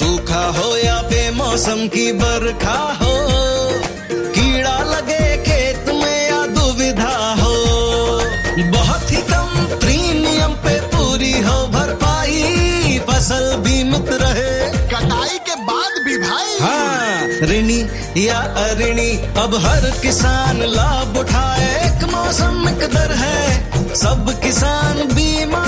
सूखा हो या बेमौसम की बरखा हो कीड़ा लगे खेत में या दुविधा हो बहुत ही कम प्रीमियम पे पूरी हो भरपाई फसल बीमित रहे कटाई के बाद भी भाई हाँ ऋणी या अऋणी अब हर किसान लाभ उठाए एक मौसम एक दर है सब किसान बीमा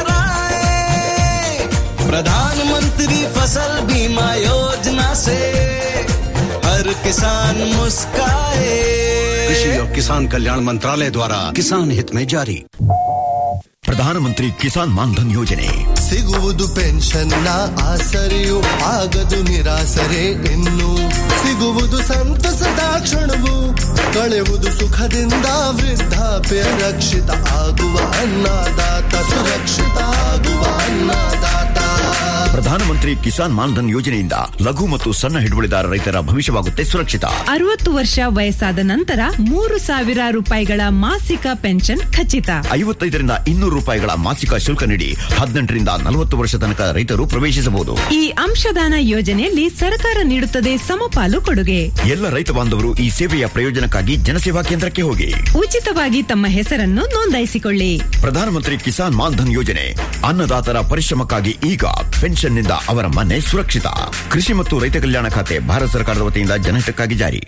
कराए प्रधानमंत्री फसल बीमा योजना से हर किसान मुस्काए कृषि और किसान कल्याण मंत्रालय द्वारा किसान हित में जारी ಪ್ರಧಾನಮಂತ್ರಿ ಕಿಸಾನ್ ಮಾನ್ಧನ್ ಯೋಜನೆ ಸಿಗುವುದು ಪೆನ್ಷನ್ನ ಆಸರೆಯು ಆಗದು ನಿರಾಸರೆ ಇನ್ನು ಸಿಗುವುದು ಸಂತಸದ ಕ್ಷಣವು ಕಳೆವುದು ಸುಖದಿಂದ ವೃದ್ಧಾಪ್ಯ ರಕ್ಷಿತ ಆಗುವ ಅನ್ನದಾತ ಸುರಕ್ಷಿತ ಆಗುವ ಅನ್ನದಾತ ಪ್ರಧಾನಮಂತ್ರಿ ಕಿಸಾನ್ ಮಾನ್ಧನ್ ಯೋಜನೆಯಿಂದ ಲಘು ಮತ್ತು ಸಣ್ಣ ಹಿಡುವಳಿದಾರ ರೈತರ ಭವಿಷ್ಯವಾಗುತ್ತೆ ಸುರಕ್ಷಿತ ಅರವತ್ತು ವರ್ಷ ವಯಸ್ಸಾದ ನಂತರ ಮೂರು ಸಾವಿರ ರೂಪಾಯಿಗಳ ಮಾಸಿಕ ಪೆನ್ಷನ್ ಖಚಿತ ಐವತ್ತೈದರಿಂದ ಇನ್ನೂರು ರೂಪಾಯಿಗಳ ಮಾಸಿಕ ಶುಲ್ಕ ನೀಡಿ ಹದಿನೆಂಟರಿಂದ ನಲವತ್ತು ವರ್ಷ ತನಕ ರೈತರು ಪ್ರವೇಶಿಸಬಹುದು ಈ ಅಂಶದಾನ ಯೋಜನೆಯಲ್ಲಿ ಸರ್ಕಾರ ನೀಡುತ್ತದೆ ಸಮಪಾಲು ಕೊಡುಗೆ ಎಲ್ಲ ರೈತ ಬಾಂಧವರು ಈ ಸೇವೆಯ ಪ್ರಯೋಜನಕ್ಕಾಗಿ ಜನಸೇವಾ ಕೇಂದ್ರಕ್ಕೆ ಹೋಗಿ ಉಚಿತವಾಗಿ ತಮ್ಮ ಹೆಸರನ್ನು ನೋಂದಾಯಿಸಿಕೊಳ್ಳಿ ಪ್ರಧಾನಮಂತ್ರಿ ಕಿಸಾನ್ ಮಾನ್ಧನ್ ಯೋಜನೆ ಅನ್ನದಾತರ ಪರಿಶ್ರಮಕ್ಕಾಗಿ ಈಗ ಪೆನ್ಷನ್ನಿಂದ ಅವರ ಮನೆ ಸುರಕ್ಷಿತ ಕೃಷಿ ಮತ್ತು ರೈತ ಕಲ್ಯಾಣ ಖಾತೆ ಭಾರತ ಸರ್ಕಾರದ ವತಿಯಿಂದ ಜನಹಿತಕ್ಕಾಗಿ ಜಾರಿ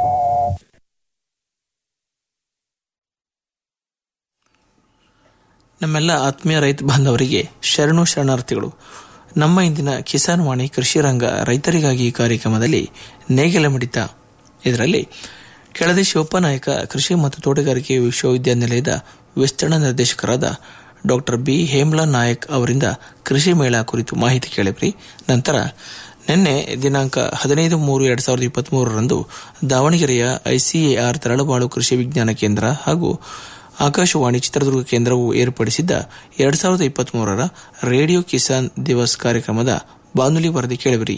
ನಮ್ಮೆಲ್ಲ ಆತ್ಮೀಯ ರೈತ ಬಾಂಧವರಿಗೆ ಶರಣು ಶರಣಾರ್ಥಿಗಳು ನಮ್ಮ ಇಂದಿನ ಕಿಸಾನ್ ವಾಣಿ ಕೃಷಿ ರಂಗ ರೈತರಿಗಾಗಿ ಈ ಕಾರ್ಯಕ್ರಮದಲ್ಲಿ ನೇಗಿಲ ಮಿಡಿತ ಇದರಲ್ಲಿ ಕೆಳದಿ ಶಿವಪ್ಪನಾಯಕ ಕೃಷಿ ಮತ್ತು ತೋಟಗಾರಿಕೆ ವಿಶ್ವವಿದ್ಯಾನಿಲಯದ ವಿಸ್ತರಣಾ ನಿರ್ದೇಶಕರಾದ ಡಾಕ್ಟರ್ ಬಿ ಹೇಮ್ಲಾ ನಾಯಕ್ ಅವರಿಂದ ಕೃಷಿ ಮೇಳ ಕುರಿತು ಮಾಹಿತಿ ಕೇಳಿದ್ರಿ ನಂತರ ನಿನ್ನೆ ದಿನಾಂಕ ಹದಿನೈದು ಮೂರು ಎರಡ್ ಸಾವಿರದ ಇಪ್ಪತ್ತ್ ಮೂರರಂದು ದಾವಣಗೆರೆಯ ಐಸಿಎಆರ್ ತರಳಬಾಳು ಕೃಷಿ ವಿಜ್ಞಾನ ಕೇಂದ್ರ ಹಾಗೂ ಆಕಾಶವಾಣಿ ಚಿತ್ರದುರ್ಗ ಕೇಂದ್ರವು ಏರ್ಪಡಿಸಿದ್ದ ಎರಡ್ ಸಾವಿರದ ಇಪ್ಪತ್ತ್ ಮೂರರ ರೇಡಿಯೋ ಕಿಸಾನ್ ದಿವಸ್ ಕಾರ್ಯಕ್ರಮದ ಬಾನುಲಿ ವರದಿ ಕೇಳಿವಿರಿ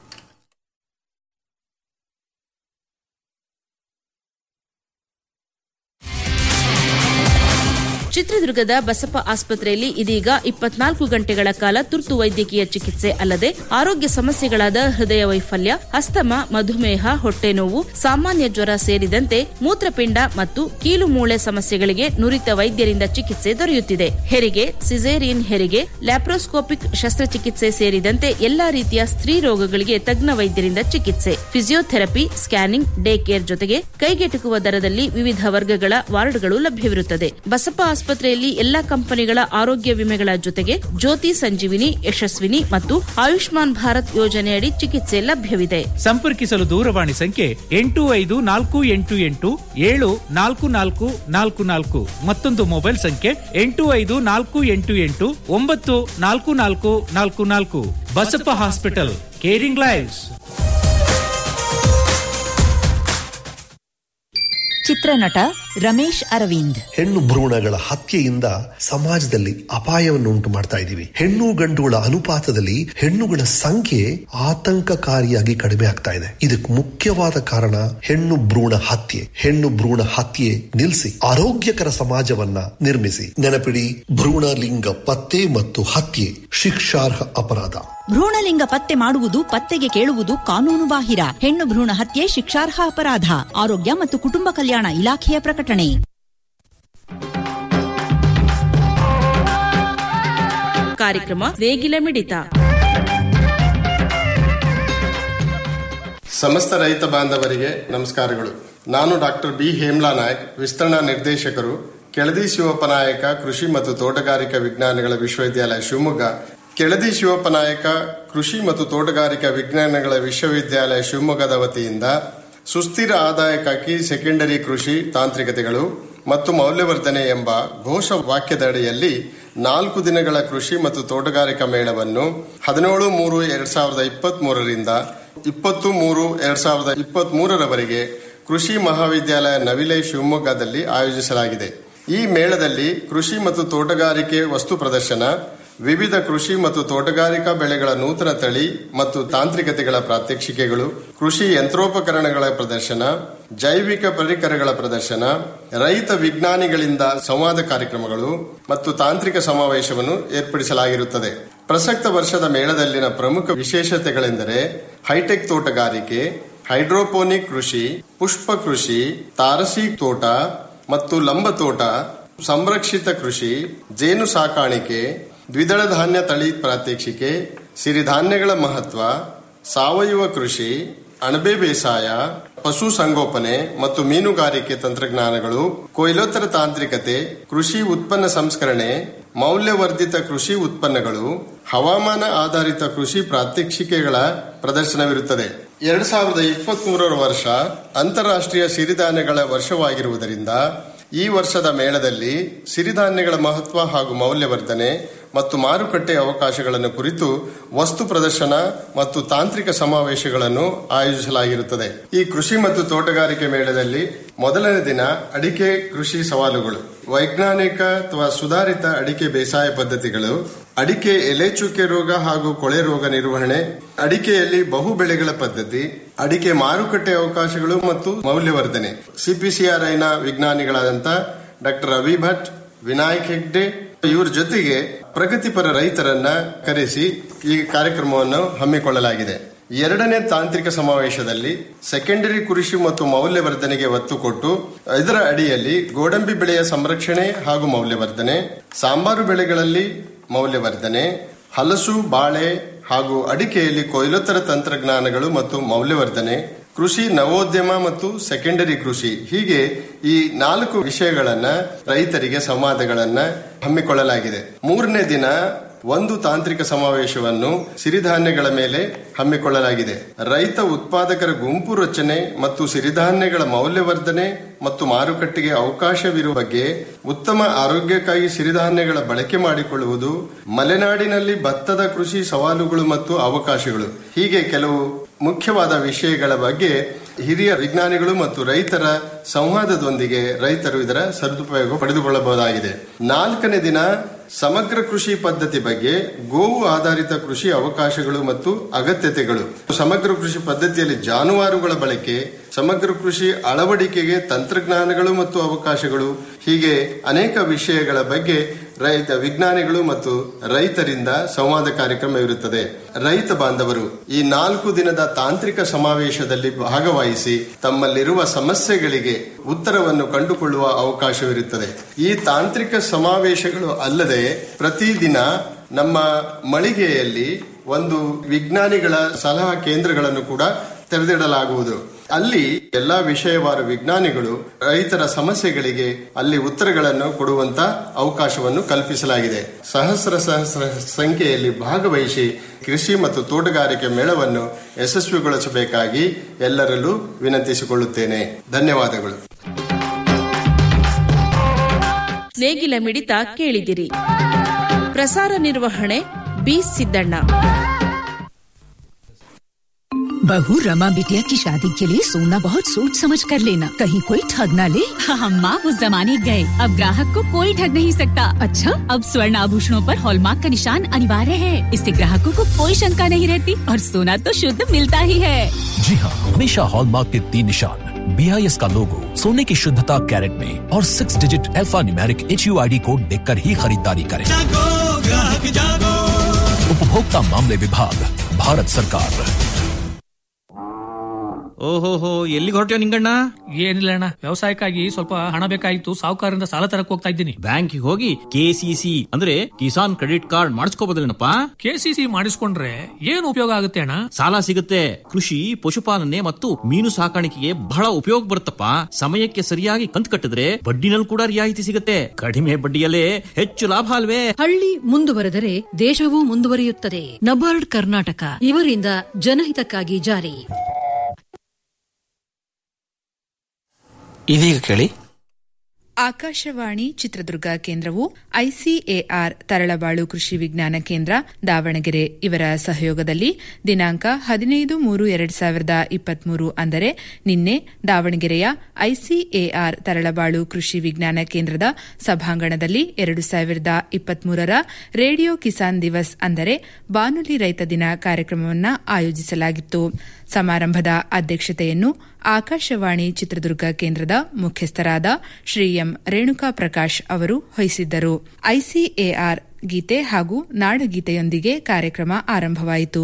ಚಿತ್ರದುರ್ಗದ ಬಸಪ್ಪ ಆಸ್ಪತ್ರೆಯಲ್ಲಿ ಇದೀಗ ಇಪ್ಪತ್ನಾಲ್ಕು ಗಂಟೆಗಳ ಕಾಲ ತುರ್ತು ವೈದ್ಯಕೀಯ ಚಿಕಿತ್ಸೆ ಅಲ್ಲದೆ ಆರೋಗ್ಯ ಸಮಸ್ಯೆಗಳಾದ ಹೃದಯ ವೈಫಲ್ಯ ಅಸ್ತಮ ಮಧುಮೇಹ ಹೊಟ್ಟೆ ನೋವು ಸಾಮಾನ್ಯ ಜ್ವರ ಸೇರಿದಂತೆ ಮೂತ್ರಪಿಂಡ ಮತ್ತು ಕೀಲು ಮೂಳೆ ಸಮಸ್ಯೆಗಳಿಗೆ ನುರಿತ ವೈದ್ಯರಿಂದ ಚಿಕಿತ್ಸೆ ದೊರೆಯುತ್ತಿದೆ ಹೆರಿಗೆ ಸಿಸೇರಿಯನ್ ಹೆರಿಗೆ ಲ್ಯಾಪ್ರೋಸ್ಕೋಪಿಕ್ ಶಸ್ತ್ರಚಿಕಿತ್ಸೆ ಸೇರಿದಂತೆ ಎಲ್ಲಾ ರೀತಿಯ ಸ್ತ್ರೀ ರೋಗಗಳಿಗೆ ತಜ್ಞ ವೈದ್ಯರಿಂದ ಚಿಕಿತ್ಸೆ ಫಿಸಿಯೋಥೆರಪಿ ಸ್ಕ್ಯಾನಿಂಗ್ ಡೇ ಕೇರ್ ಜೊತೆಗೆ ಕೈಗೆಟುಕುವ ದರದಲ್ಲಿ ವಿವಿಧ ವರ್ಗಗಳ ವಾರ್ಡ್ಗಳು ಲಭ್ಯವಿರುತ್ತದೆ ಬಸಪ್ಪ ಆಸ್ಪತ್ರೆಯಲ್ಲಿ ಎಲ್ಲಾ ಕಂಪನಿಗಳ ಆರೋಗ್ಯ ವಿಮೆಗಳ ಜೊತೆಗೆ ಜ್ಯೋತಿ ಸಂಜೀವಿನಿ ಯಶಸ್ವಿನಿ ಮತ್ತು ಆಯುಷ್ಮಾನ್ ಭಾರತ್ ಯೋಜನೆಯಡಿ ಚಿಕಿತ್ಸೆ ಲಭ್ಯವಿದೆ ಸಂಪರ್ಕಿಸಲು ದೂರವಾಣಿ ಸಂಖ್ಯೆ ಎಂಟು ಐದು ನಾಲ್ಕು ಎಂಟು ಎಂಟು ಏಳು ನಾಲ್ಕು ನಾಲ್ಕು ನಾಲ್ಕು ನಾಲ್ಕು ಮತ್ತೊಂದು ಮೊಬೈಲ್ ಸಂಖ್ಯೆ ಎಂಟು ಐದು ನಾಲ್ಕು ಎಂಟು ಎಂಟು ಒಂಬತ್ತು ನಾಲ್ಕು ನಾಲ್ಕು ನಾಲ್ಕು ನಾಲ್ಕು ಬಸಪ್ಪ ಹಾಸ್ಪಿಟಲ್ ಕೇರಿಂಗ್ ಲೈವ್ಸ್ ಚಿತ್ರನಟ ರಮೇಶ್ ಅರವಿಂದ್ ಹೆಣ್ಣು ಭ್ರೂಣಗಳ ಹತ್ಯೆಯಿಂದ ಸಮಾಜದಲ್ಲಿ ಅಪಾಯವನ್ನು ಉಂಟು ಮಾಡ್ತಾ ಇದ್ದೀವಿ ಹೆಣ್ಣು ಗಂಡುಗಳ ಅನುಪಾತದಲ್ಲಿ ಹೆಣ್ಣುಗಳ ಸಂಖ್ಯೆ ಆತಂಕಕಾರಿಯಾಗಿ ಕಡಿಮೆ ಆಗ್ತಾ ಇದೆ ಇದಕ್ಕೆ ಮುಖ್ಯವಾದ ಕಾರಣ ಹೆಣ್ಣು ಭ್ರೂಣ ಹತ್ಯೆ ಹೆಣ್ಣು ಭ್ರೂಣ ಹತ್ಯೆ ನಿಲ್ಲಿಸಿ ಆರೋಗ್ಯಕರ ಸಮಾಜವನ್ನ ನಿರ್ಮಿಸಿ ನೆನಪಿಡಿ ಭ್ರೂಣ ಲಿಂಗ ಪತ್ತೆ ಮತ್ತು ಹತ್ಯೆ ಶಿಕ್ಷಾರ್ಹ ಅಪರಾಧ ಭ್ರೂಣಲಿಂಗ ಪತ್ತೆ ಮಾಡುವುದು ಪತ್ತೆಗೆ ಕೇಳುವುದು ಕಾನೂನು ಬಾಹಿರ ಹೆಣ್ಣು ಭ್ರೂಣ ಹತ್ಯೆ ಶಿಕ್ಷಾರ್ಹ ಅಪರಾಧ ಆರೋಗ್ಯ ಮತ್ತು ಕುಟುಂಬ ಕಲ್ಯಾಣ ಇಲಾಖೆಯ ಪ್ರಕಟಣೆ ಕಾರ್ಯಕ್ರಮ ನೇಗಿಲ ಮಿಡಿತ ಸಮಸ್ತ ರೈತ ಬಾಂಧವರಿಗೆ ನಮಸ್ಕಾರಗಳು ನಾನು ಡಾಕ್ಟರ್ ಬಿ ಹೇಮ್ಲಾ ನಾಯಕ್ ವಿಸ್ತರಣಾ ನಿರ್ದೇಶಕರು ಕೆಳದಿ ಶಿವಪ್ಪ ನಾಯಕ ಕೃಷಿ ಮತ್ತು ತೋಟಗಾರಿಕಾ ವಿಜ್ಞಾನಗಳ ವಿಶ್ವವಿದ್ಯಾಲಯ ಶಿವಮೊಗ್ಗ ಕೆಳದಿ ಶಿವಪ್ಪ ನಾಯಕ ಕೃಷಿ ಮತ್ತು ತೋಟಗಾರಿಕಾ ವಿಜ್ಞಾನಗಳ ವಿಶ್ವವಿದ್ಯಾಲಯ ಶಿವಮೊಗ್ಗದ ವತಿಯಿಂದ ಸುಸ್ಥಿರ ಆದಾಯಕ್ಕಾಗಿ ಸೆಕೆಂಡರಿ ಕೃಷಿ ತಾಂತ್ರಿಕತೆಗಳು ಮತ್ತು ಮೌಲ್ಯವರ್ಧನೆ ಎಂಬ ಘೋಷ ವಾಕ್ಯದಡಿಯಲ್ಲಿ ನಾಲ್ಕು ದಿನಗಳ ಕೃಷಿ ಮತ್ತು ತೋಟಗಾರಿಕಾ ಮೇಳವನ್ನು ಹದಿನೇಳು ಮೂರು ಎರಡ್ ಸಾವಿರದ ಇಪ್ಪತ್ತ್ ಮೂರರಿಂದ ಇಪ್ಪತ್ತು ಮೂರು ಎರಡ್ ಸಾವಿರದ ಇಪ್ಪತ್ತ್ ಮೂರರವರೆಗೆ ಕೃಷಿ ಮಹಾವಿದ್ಯಾಲಯ ನವಿಲೆ ಶಿವಮೊಗ್ಗದಲ್ಲಿ ಆಯೋಜಿಸಲಾಗಿದೆ ಈ ಮೇಳದಲ್ಲಿ ಕೃಷಿ ಮತ್ತು ತೋಟಗಾರಿಕೆ ವಸ್ತು ಪ್ರದರ್ಶನ ವಿವಿಧ ಕೃಷಿ ಮತ್ತು ತೋಟಗಾರಿಕಾ ಬೆಳೆಗಳ ನೂತನ ತಳಿ ಮತ್ತು ತಾಂತ್ರಿಕತೆಗಳ ಪ್ರಾತ್ಯಕ್ಷಿಕೆಗಳು ಕೃಷಿ ಯಂತ್ರೋಪಕರಣಗಳ ಪ್ರದರ್ಶನ ಜೈವಿಕ ಪರಿಕರಗಳ ಪ್ರದರ್ಶನ ರೈತ ವಿಜ್ಞಾನಿಗಳಿಂದ ಸಂವಾದ ಕಾರ್ಯಕ್ರಮಗಳು ಮತ್ತು ತಾಂತ್ರಿಕ ಸಮಾವೇಶವನ್ನು ಏರ್ಪಡಿಸಲಾಗಿರುತ್ತದೆ ಪ್ರಸಕ್ತ ವರ್ಷದ ಮೇಳದಲ್ಲಿನ ಪ್ರಮುಖ ವಿಶೇಷತೆಗಳೆಂದರೆ ಹೈಟೆಕ್ ತೋಟಗಾರಿಕೆ ಹೈಡ್ರೋಪೋನಿಕ್ ಕೃಷಿ ಪುಷ್ಪ ಕೃಷಿ ತಾರಸಿ ತೋಟ ಮತ್ತು ಲಂಬ ತೋಟ ಸಂರಕ್ಷಿತ ಕೃಷಿ ಜೇನು ಸಾಕಾಣಿಕೆ ದ್ವಿದಳ ಧಾನ್ಯ ತಳಿ ಪ್ರಾತ್ಯಕ್ಷಿಕೆ ಸಿರಿಧಾನ್ಯಗಳ ಮಹತ್ವ ಸಾವಯವ ಕೃಷಿ ಅಣಬೆ ಬೇಸಾಯ ಪಶು ಸಂಗೋಪನೆ ಮತ್ತು ಮೀನುಗಾರಿಕೆ ತಂತ್ರಜ್ಞಾನಗಳು ಕೊಯ್ಲೋತ್ತರ ತಾಂತ್ರಿಕತೆ ಕೃಷಿ ಉತ್ಪನ್ನ ಸಂಸ್ಕರಣೆ ಮೌಲ್ಯವರ್ಧಿತ ಕೃಷಿ ಉತ್ಪನ್ನಗಳು ಹವಾಮಾನ ಆಧಾರಿತ ಕೃಷಿ ಪ್ರಾತ್ಯಕ್ಷಿಕೆಗಳ ಪ್ರದರ್ಶನವಿರುತ್ತದೆ ಎರಡ್ ಸಾವಿರದ ಇಪ್ಪತ್ತ್ ಮೂರರ ವರ್ಷ ಅಂತಾರಾಷ್ಟ್ರೀಯ ಸಿರಿಧಾನ್ಯಗಳ ವರ್ಷವಾಗಿರುವುದರಿಂದ ಈ ವರ್ಷದ ಮೇಳದಲ್ಲಿ ಸಿರಿಧಾನ್ಯಗಳ ಮಹತ್ವ ಹಾಗೂ ಮೌಲ್ಯವರ್ಧನೆ ಮತ್ತು ಮಾರುಕಟ್ಟೆ ಅವಕಾಶಗಳನ್ನು ಕುರಿತು ವಸ್ತು ಪ್ರದರ್ಶನ ಮತ್ತು ತಾಂತ್ರಿಕ ಸಮಾವೇಶಗಳನ್ನು ಆಯೋಜಿಸಲಾಗಿರುತ್ತದೆ ಈ ಕೃಷಿ ಮತ್ತು ತೋಟಗಾರಿಕೆ ಮೇಳದಲ್ಲಿ ಮೊದಲನೇ ದಿನ ಅಡಿಕೆ ಕೃಷಿ ಸವಾಲುಗಳು ವೈಜ್ಞಾನಿಕ ಅಥವಾ ಸುಧಾರಿತ ಅಡಿಕೆ ಬೇಸಾಯ ಪದ್ಧತಿಗಳು ಅಡಿಕೆ ಎಲೆ ಚುಕ್ಕೆ ರೋಗ ಹಾಗೂ ಕೊಳೆ ರೋಗ ನಿರ್ವಹಣೆ ಅಡಿಕೆಯಲ್ಲಿ ಬಹು ಬೆಳೆಗಳ ಪದ್ಧತಿ ಅಡಿಕೆ ಮಾರುಕಟ್ಟೆ ಅವಕಾಶಗಳು ಮತ್ತು ಮೌಲ್ಯವರ್ಧನೆ ಸಿಪಿಸಿಆರ್ಐನ ವಿಜ್ಞಾನಿಗಳಾದಂಥ ಡಾಕ್ಟರ್ ರವಿ ಭಟ್ ವಿನಾಯಕ್ ಹೆಗ್ಡೆ ಇವ್ರ ಜೊತೆಗೆ ಪ್ರಗತಿಪರ ರೈತರನ್ನ ಕರೆಸಿ ಈ ಕಾರ್ಯಕ್ರಮವನ್ನು ಹಮ್ಮಿಕೊಳ್ಳಲಾಗಿದೆ ಎರಡನೇ ತಾಂತ್ರಿಕ ಸಮಾವೇಶದಲ್ಲಿ ಸೆಕೆಂಡರಿ ಕೃಷಿ ಮತ್ತು ಮೌಲ್ಯವರ್ಧನೆಗೆ ಒತ್ತು ಕೊಟ್ಟು ಇದರ ಅಡಿಯಲ್ಲಿ ಗೋಡಂಬಿ ಬೆಳೆಯ ಸಂರಕ್ಷಣೆ ಹಾಗೂ ಮೌಲ್ಯವರ್ಧನೆ ಸಾಂಬಾರು ಬೆಳೆಗಳಲ್ಲಿ ಮೌಲ್ಯವರ್ಧನೆ ಹಲಸು ಬಾಳೆ ಹಾಗೂ ಅಡಿಕೆಯಲ್ಲಿ ಕೊಯ್ಲೋತ್ತರ ತಂತ್ರಜ್ಞಾನಗಳು ಮತ್ತು ಮೌಲ್ಯವರ್ಧನೆ ಕೃಷಿ ನವೋದ್ಯಮ ಮತ್ತು ಸೆಕೆಂಡರಿ ಕೃಷಿ ಹೀಗೆ ಈ ನಾಲ್ಕು ವಿಷಯಗಳನ್ನ ರೈತರಿಗೆ ಸಂವಾದಗಳನ್ನ ಹಮ್ಮಿಕೊಳ್ಳಲಾಗಿದೆ ಮೂರನೇ ದಿನ ಒಂದು ತಾಂತ್ರಿಕ ಸಮಾವೇಶವನ್ನು ಸಿರಿಧಾನ್ಯಗಳ ಮೇಲೆ ಹಮ್ಮಿಕೊಳ್ಳಲಾಗಿದೆ ರೈತ ಉತ್ಪಾದಕರ ಗುಂಪು ರಚನೆ ಮತ್ತು ಸಿರಿಧಾನ್ಯಗಳ ಮೌಲ್ಯವರ್ಧನೆ ಮತ್ತು ಮಾರುಕಟ್ಟೆಗೆ ಅವಕಾಶವಿರುವ ಬಗ್ಗೆ ಉತ್ತಮ ಆರೋಗ್ಯಕ್ಕಾಗಿ ಸಿರಿಧಾನ್ಯಗಳ ಬಳಕೆ ಮಾಡಿಕೊಳ್ಳುವುದು ಮಲೆನಾಡಿನಲ್ಲಿ ಭತ್ತದ ಕೃಷಿ ಸವಾಲುಗಳು ಮತ್ತು ಅವಕಾಶಗಳು ಹೀಗೆ ಕೆಲವು ಮುಖ್ಯವಾದ ವಿಷಯಗಳ ಬಗ್ಗೆ ಹಿರಿಯ ವಿಜ್ಞಾನಿಗಳು ಮತ್ತು ರೈತರ ಸಂವಾದದೊಂದಿಗೆ ರೈತರು ಇದರ ಸದುಪಯೋಗ ಪಡೆದುಕೊಳ್ಳಬಹುದಾಗಿದೆ ನಾಲ್ಕನೇ ದಿನ ಸಮಗ್ರ ಕೃಷಿ ಪದ್ಧತಿ ಬಗ್ಗೆ ಗೋವು ಆಧಾರಿತ ಕೃಷಿ ಅವಕಾಶಗಳು ಮತ್ತು ಅಗತ್ಯತೆಗಳು ಸಮಗ್ರ ಕೃಷಿ ಪದ್ಧತಿಯಲ್ಲಿ ಜಾನುವಾರುಗಳ ಬಳಕೆ ಸಮಗ್ರ ಕೃಷಿ ಅಳವಡಿಕೆಗೆ ತಂತ್ರಜ್ಞಾನಗಳು ಮತ್ತು ಅವಕಾಶಗಳು ಹೀಗೆ ಅನೇಕ ವಿಷಯಗಳ ಬಗ್ಗೆ ರೈತ ವಿಜ್ಞಾನಿಗಳು ಮತ್ತು ರೈತರಿಂದ ಸಂವಾದ ಕಾರ್ಯಕ್ರಮ ಇರುತ್ತದೆ ರೈತ ಬಾಂಧವರು ಈ ನಾಲ್ಕು ದಿನದ ತಾಂತ್ರಿಕ ಸಮಾವೇಶದಲ್ಲಿ ಭಾಗವಹಿಸಿ ತಮ್ಮಲ್ಲಿರುವ ಸಮಸ್ಯೆಗಳಿಗೆ ಉತ್ತರವನ್ನು ಕಂಡುಕೊಳ್ಳುವ ಅವಕಾಶವಿರುತ್ತದೆ ಈ ತಾಂತ್ರಿಕ ಸಮಾವೇಶಗಳು ಅಲ್ಲದೆ ಪ್ರತಿದಿನ ನಮ್ಮ ಮಳಿಗೆಯಲ್ಲಿ ಒಂದು ವಿಜ್ಞಾನಿಗಳ ಸಲಹಾ ಕೇಂದ್ರಗಳನ್ನು ಕೂಡ ತೆರೆದಿಡಲಾಗುವುದು ಅಲ್ಲಿ ಎಲ್ಲಾ ವಿಷಯವಾರು ವಿಜ್ಞಾನಿಗಳು ರೈತರ ಸಮಸ್ಯೆಗಳಿಗೆ ಅಲ್ಲಿ ಉತ್ತರಗಳನ್ನು ಕೊಡುವಂತ ಅವಕಾಶವನ್ನು ಕಲ್ಪಿಸಲಾಗಿದೆ ಸಹಸ್ರ ಸಹಸ್ರ ಸಂಖ್ಯೆಯಲ್ಲಿ ಭಾಗವಹಿಸಿ ಕೃಷಿ ಮತ್ತು ತೋಟಗಾರಿಕೆ ಮೇಳವನ್ನು ಯಶಸ್ವಿಗೊಳಿಸಬೇಕಾಗಿ ಎಲ್ಲರಲ್ಲೂ ವಿನಂತಿಸಿಕೊಳ್ಳುತ್ತೇನೆ ಧನ್ಯವಾದಗಳು ನೇಗಿಲ ಮಿಡಿತ ಕೇಳಿದಿರಿ ಪ್ರಸಾರ ನಿರ್ವಹಣೆ ಬಿ ಸಿದ್ದಣ್ಣ बहू रमा बिटिया की शादी के लिए सोना बहुत सोच समझ कर लेना कहीं कोई ठग ना ले हम माँ उस जमाने गए अब ग्राहक को कोई ठग नहीं सकता अच्छा अब स्वर्ण आभूषणों पर हॉलमार्क का निशान अनिवार्य है इससे ग्राहकों को कोई शंका नहीं रहती और सोना तो शुद्ध मिलता ही है जी हाँ हमेशा हॉलमार्क के तीन निशान बी आई एस का लोगो सोने की शुद्धता कैरेट में और six digit alpha numeric H U I D code देख कर ही खरीदारी करें उपभोक्ता मामले विभाग भारत सरकार ಓಹೋಹೋ ಎಲ್ಲಿಗೆ ಹೊರಟ್ಯೋ ನಿಂಗಣ್ಣ ಏನಿಲ್ಲ ಅಣ್ಣ ವ್ಯವಸಾಯಕ್ಕಾಗಿ ಸ್ವಲ್ಪ ಹಣ ಬೇಕಾಗಿತ್ತು ಸಾಹುಕಾರರಿಂದ ಸಾಲ ತರಕ್ ಹೋಗ್ತಾ ಇದ್ದೀನಿ ಬ್ಯಾಂಕಿಗೆ ಹೋಗಿ ಕೆಸಿಸಿ ಅಂದ್ರೆ ಕಿಸಾನ್ ಕ್ರೆಡಿಟ್ ಕಾರ್ಡ್ ಮಾಡಿಸ್ಕೋಬೋದಲ್ಲೇನಪ್ಪ ಕೆಸಿಸಿ ಮಾಡಿಸ್ಕೊಂಡ್ರೆ ಏನು ಉಪಯೋಗ ಆಗುತ್ತೆ ಅಣ್ಣ ಸಾಲ ಸಿಗುತ್ತೆ ಕೃಷಿ ಪಶುಪಾಲನೆ ಮತ್ತು ಮೀನು ಸಾಕಾಣಿಕೆಗೆ ಬಹಳ ಉಪಯೋಗ ಬರುತ್ತಪ್ಪ ಸಮಯಕ್ಕೆ ಸರಿಯಾಗಿ ಕಂತು ಕಟ್ಟಿದ್ರೆ ಬಡ್ಡಿನಲ್ಲಿ ಕೂಡ ರಿಯಾಯಿತಿ ಸಿಗುತ್ತೆ ಕಡಿಮೆ ಬಡ್ಡಿಯಲ್ಲೇ ಹೆಚ್ಚು ಲಾಭ ಅಲ್ವೇ ಹಳ್ಳಿ ಮುಂದುವರೆದರೆ ದೇಶವೂ ಮುಂದುವರಿಯುತ್ತದೆ ನಬಾರ್ಡ್ ಕರ್ನಾಟಕ ಇವರಿಂದ ಜನಹಿತಕ್ಕಾಗಿ ಜಾರಿ ಇದೀಗ ಕೇಳಿ ಆಕಾಶವಾಣಿ ಚಿತ್ರದುರ್ಗ ಕೇಂದ್ರವು ಐಸಿಎಆರ್ ತರಳಬಾಳು ಕೃಷಿ ವಿಜ್ಞಾನ ಕೇಂದ್ರ ದಾವಣಗೆರೆ ಇವರ ಸಹಯೋಗದಲ್ಲಿ ದಿನಾಂಕ ಹದಿನೈದು ಮೂರು ಎರಡ್ ಸಾವಿರದ ಇಪ್ಪತ್ಮೂರು ಅಂದರೆ ನಿನ್ನೆ ದಾವಣಗೆರೆಯ ಐಸಿಎಆರ್ ತರಳಬಾಳು ಕೃಷಿ ವಿಜ್ಞಾನ ಕೇಂದ್ರದ ಸಭಾಂಗಣದಲ್ಲಿ ಎರಡು ಸಾವಿರದ ಇಪ್ಪತ್ಮೂರರ ರೇಡಿಯೋ ಕಿಸಾನ್ ದಿವಸ್ ಅಂದರೆ ಬಾನುಲಿ ರೈತ ದಿನ ಕಾರ್ಯಕ್ರಮವನ್ನು ಆಯೋಜಿಸಲಾಗಿತ್ತು ಸಮಾರಂಭದ ಅಧ್ಯಕ್ಷತೆಯನ್ನು ಆಕಾಶವಾಣಿ ಚಿತ್ರದುರ್ಗ ಕೇಂದ್ರದ ಮುಖ್ಯಸ್ಥರಾದ ಶ್ರೀ ಎಂ ರೇಣುಕಾ ಪ್ರಕಾಶ್ ಅವರು ವಹಿಸಿದ್ದರು ಐಸಿಎಆರ್ ಗೀತೆ ಹಾಗೂ ನಾಡಗೀತೆಯೊಂದಿಗೆ ಕಾರ್ಯಕ್ರಮ ಆರಂಭವಾಯಿತು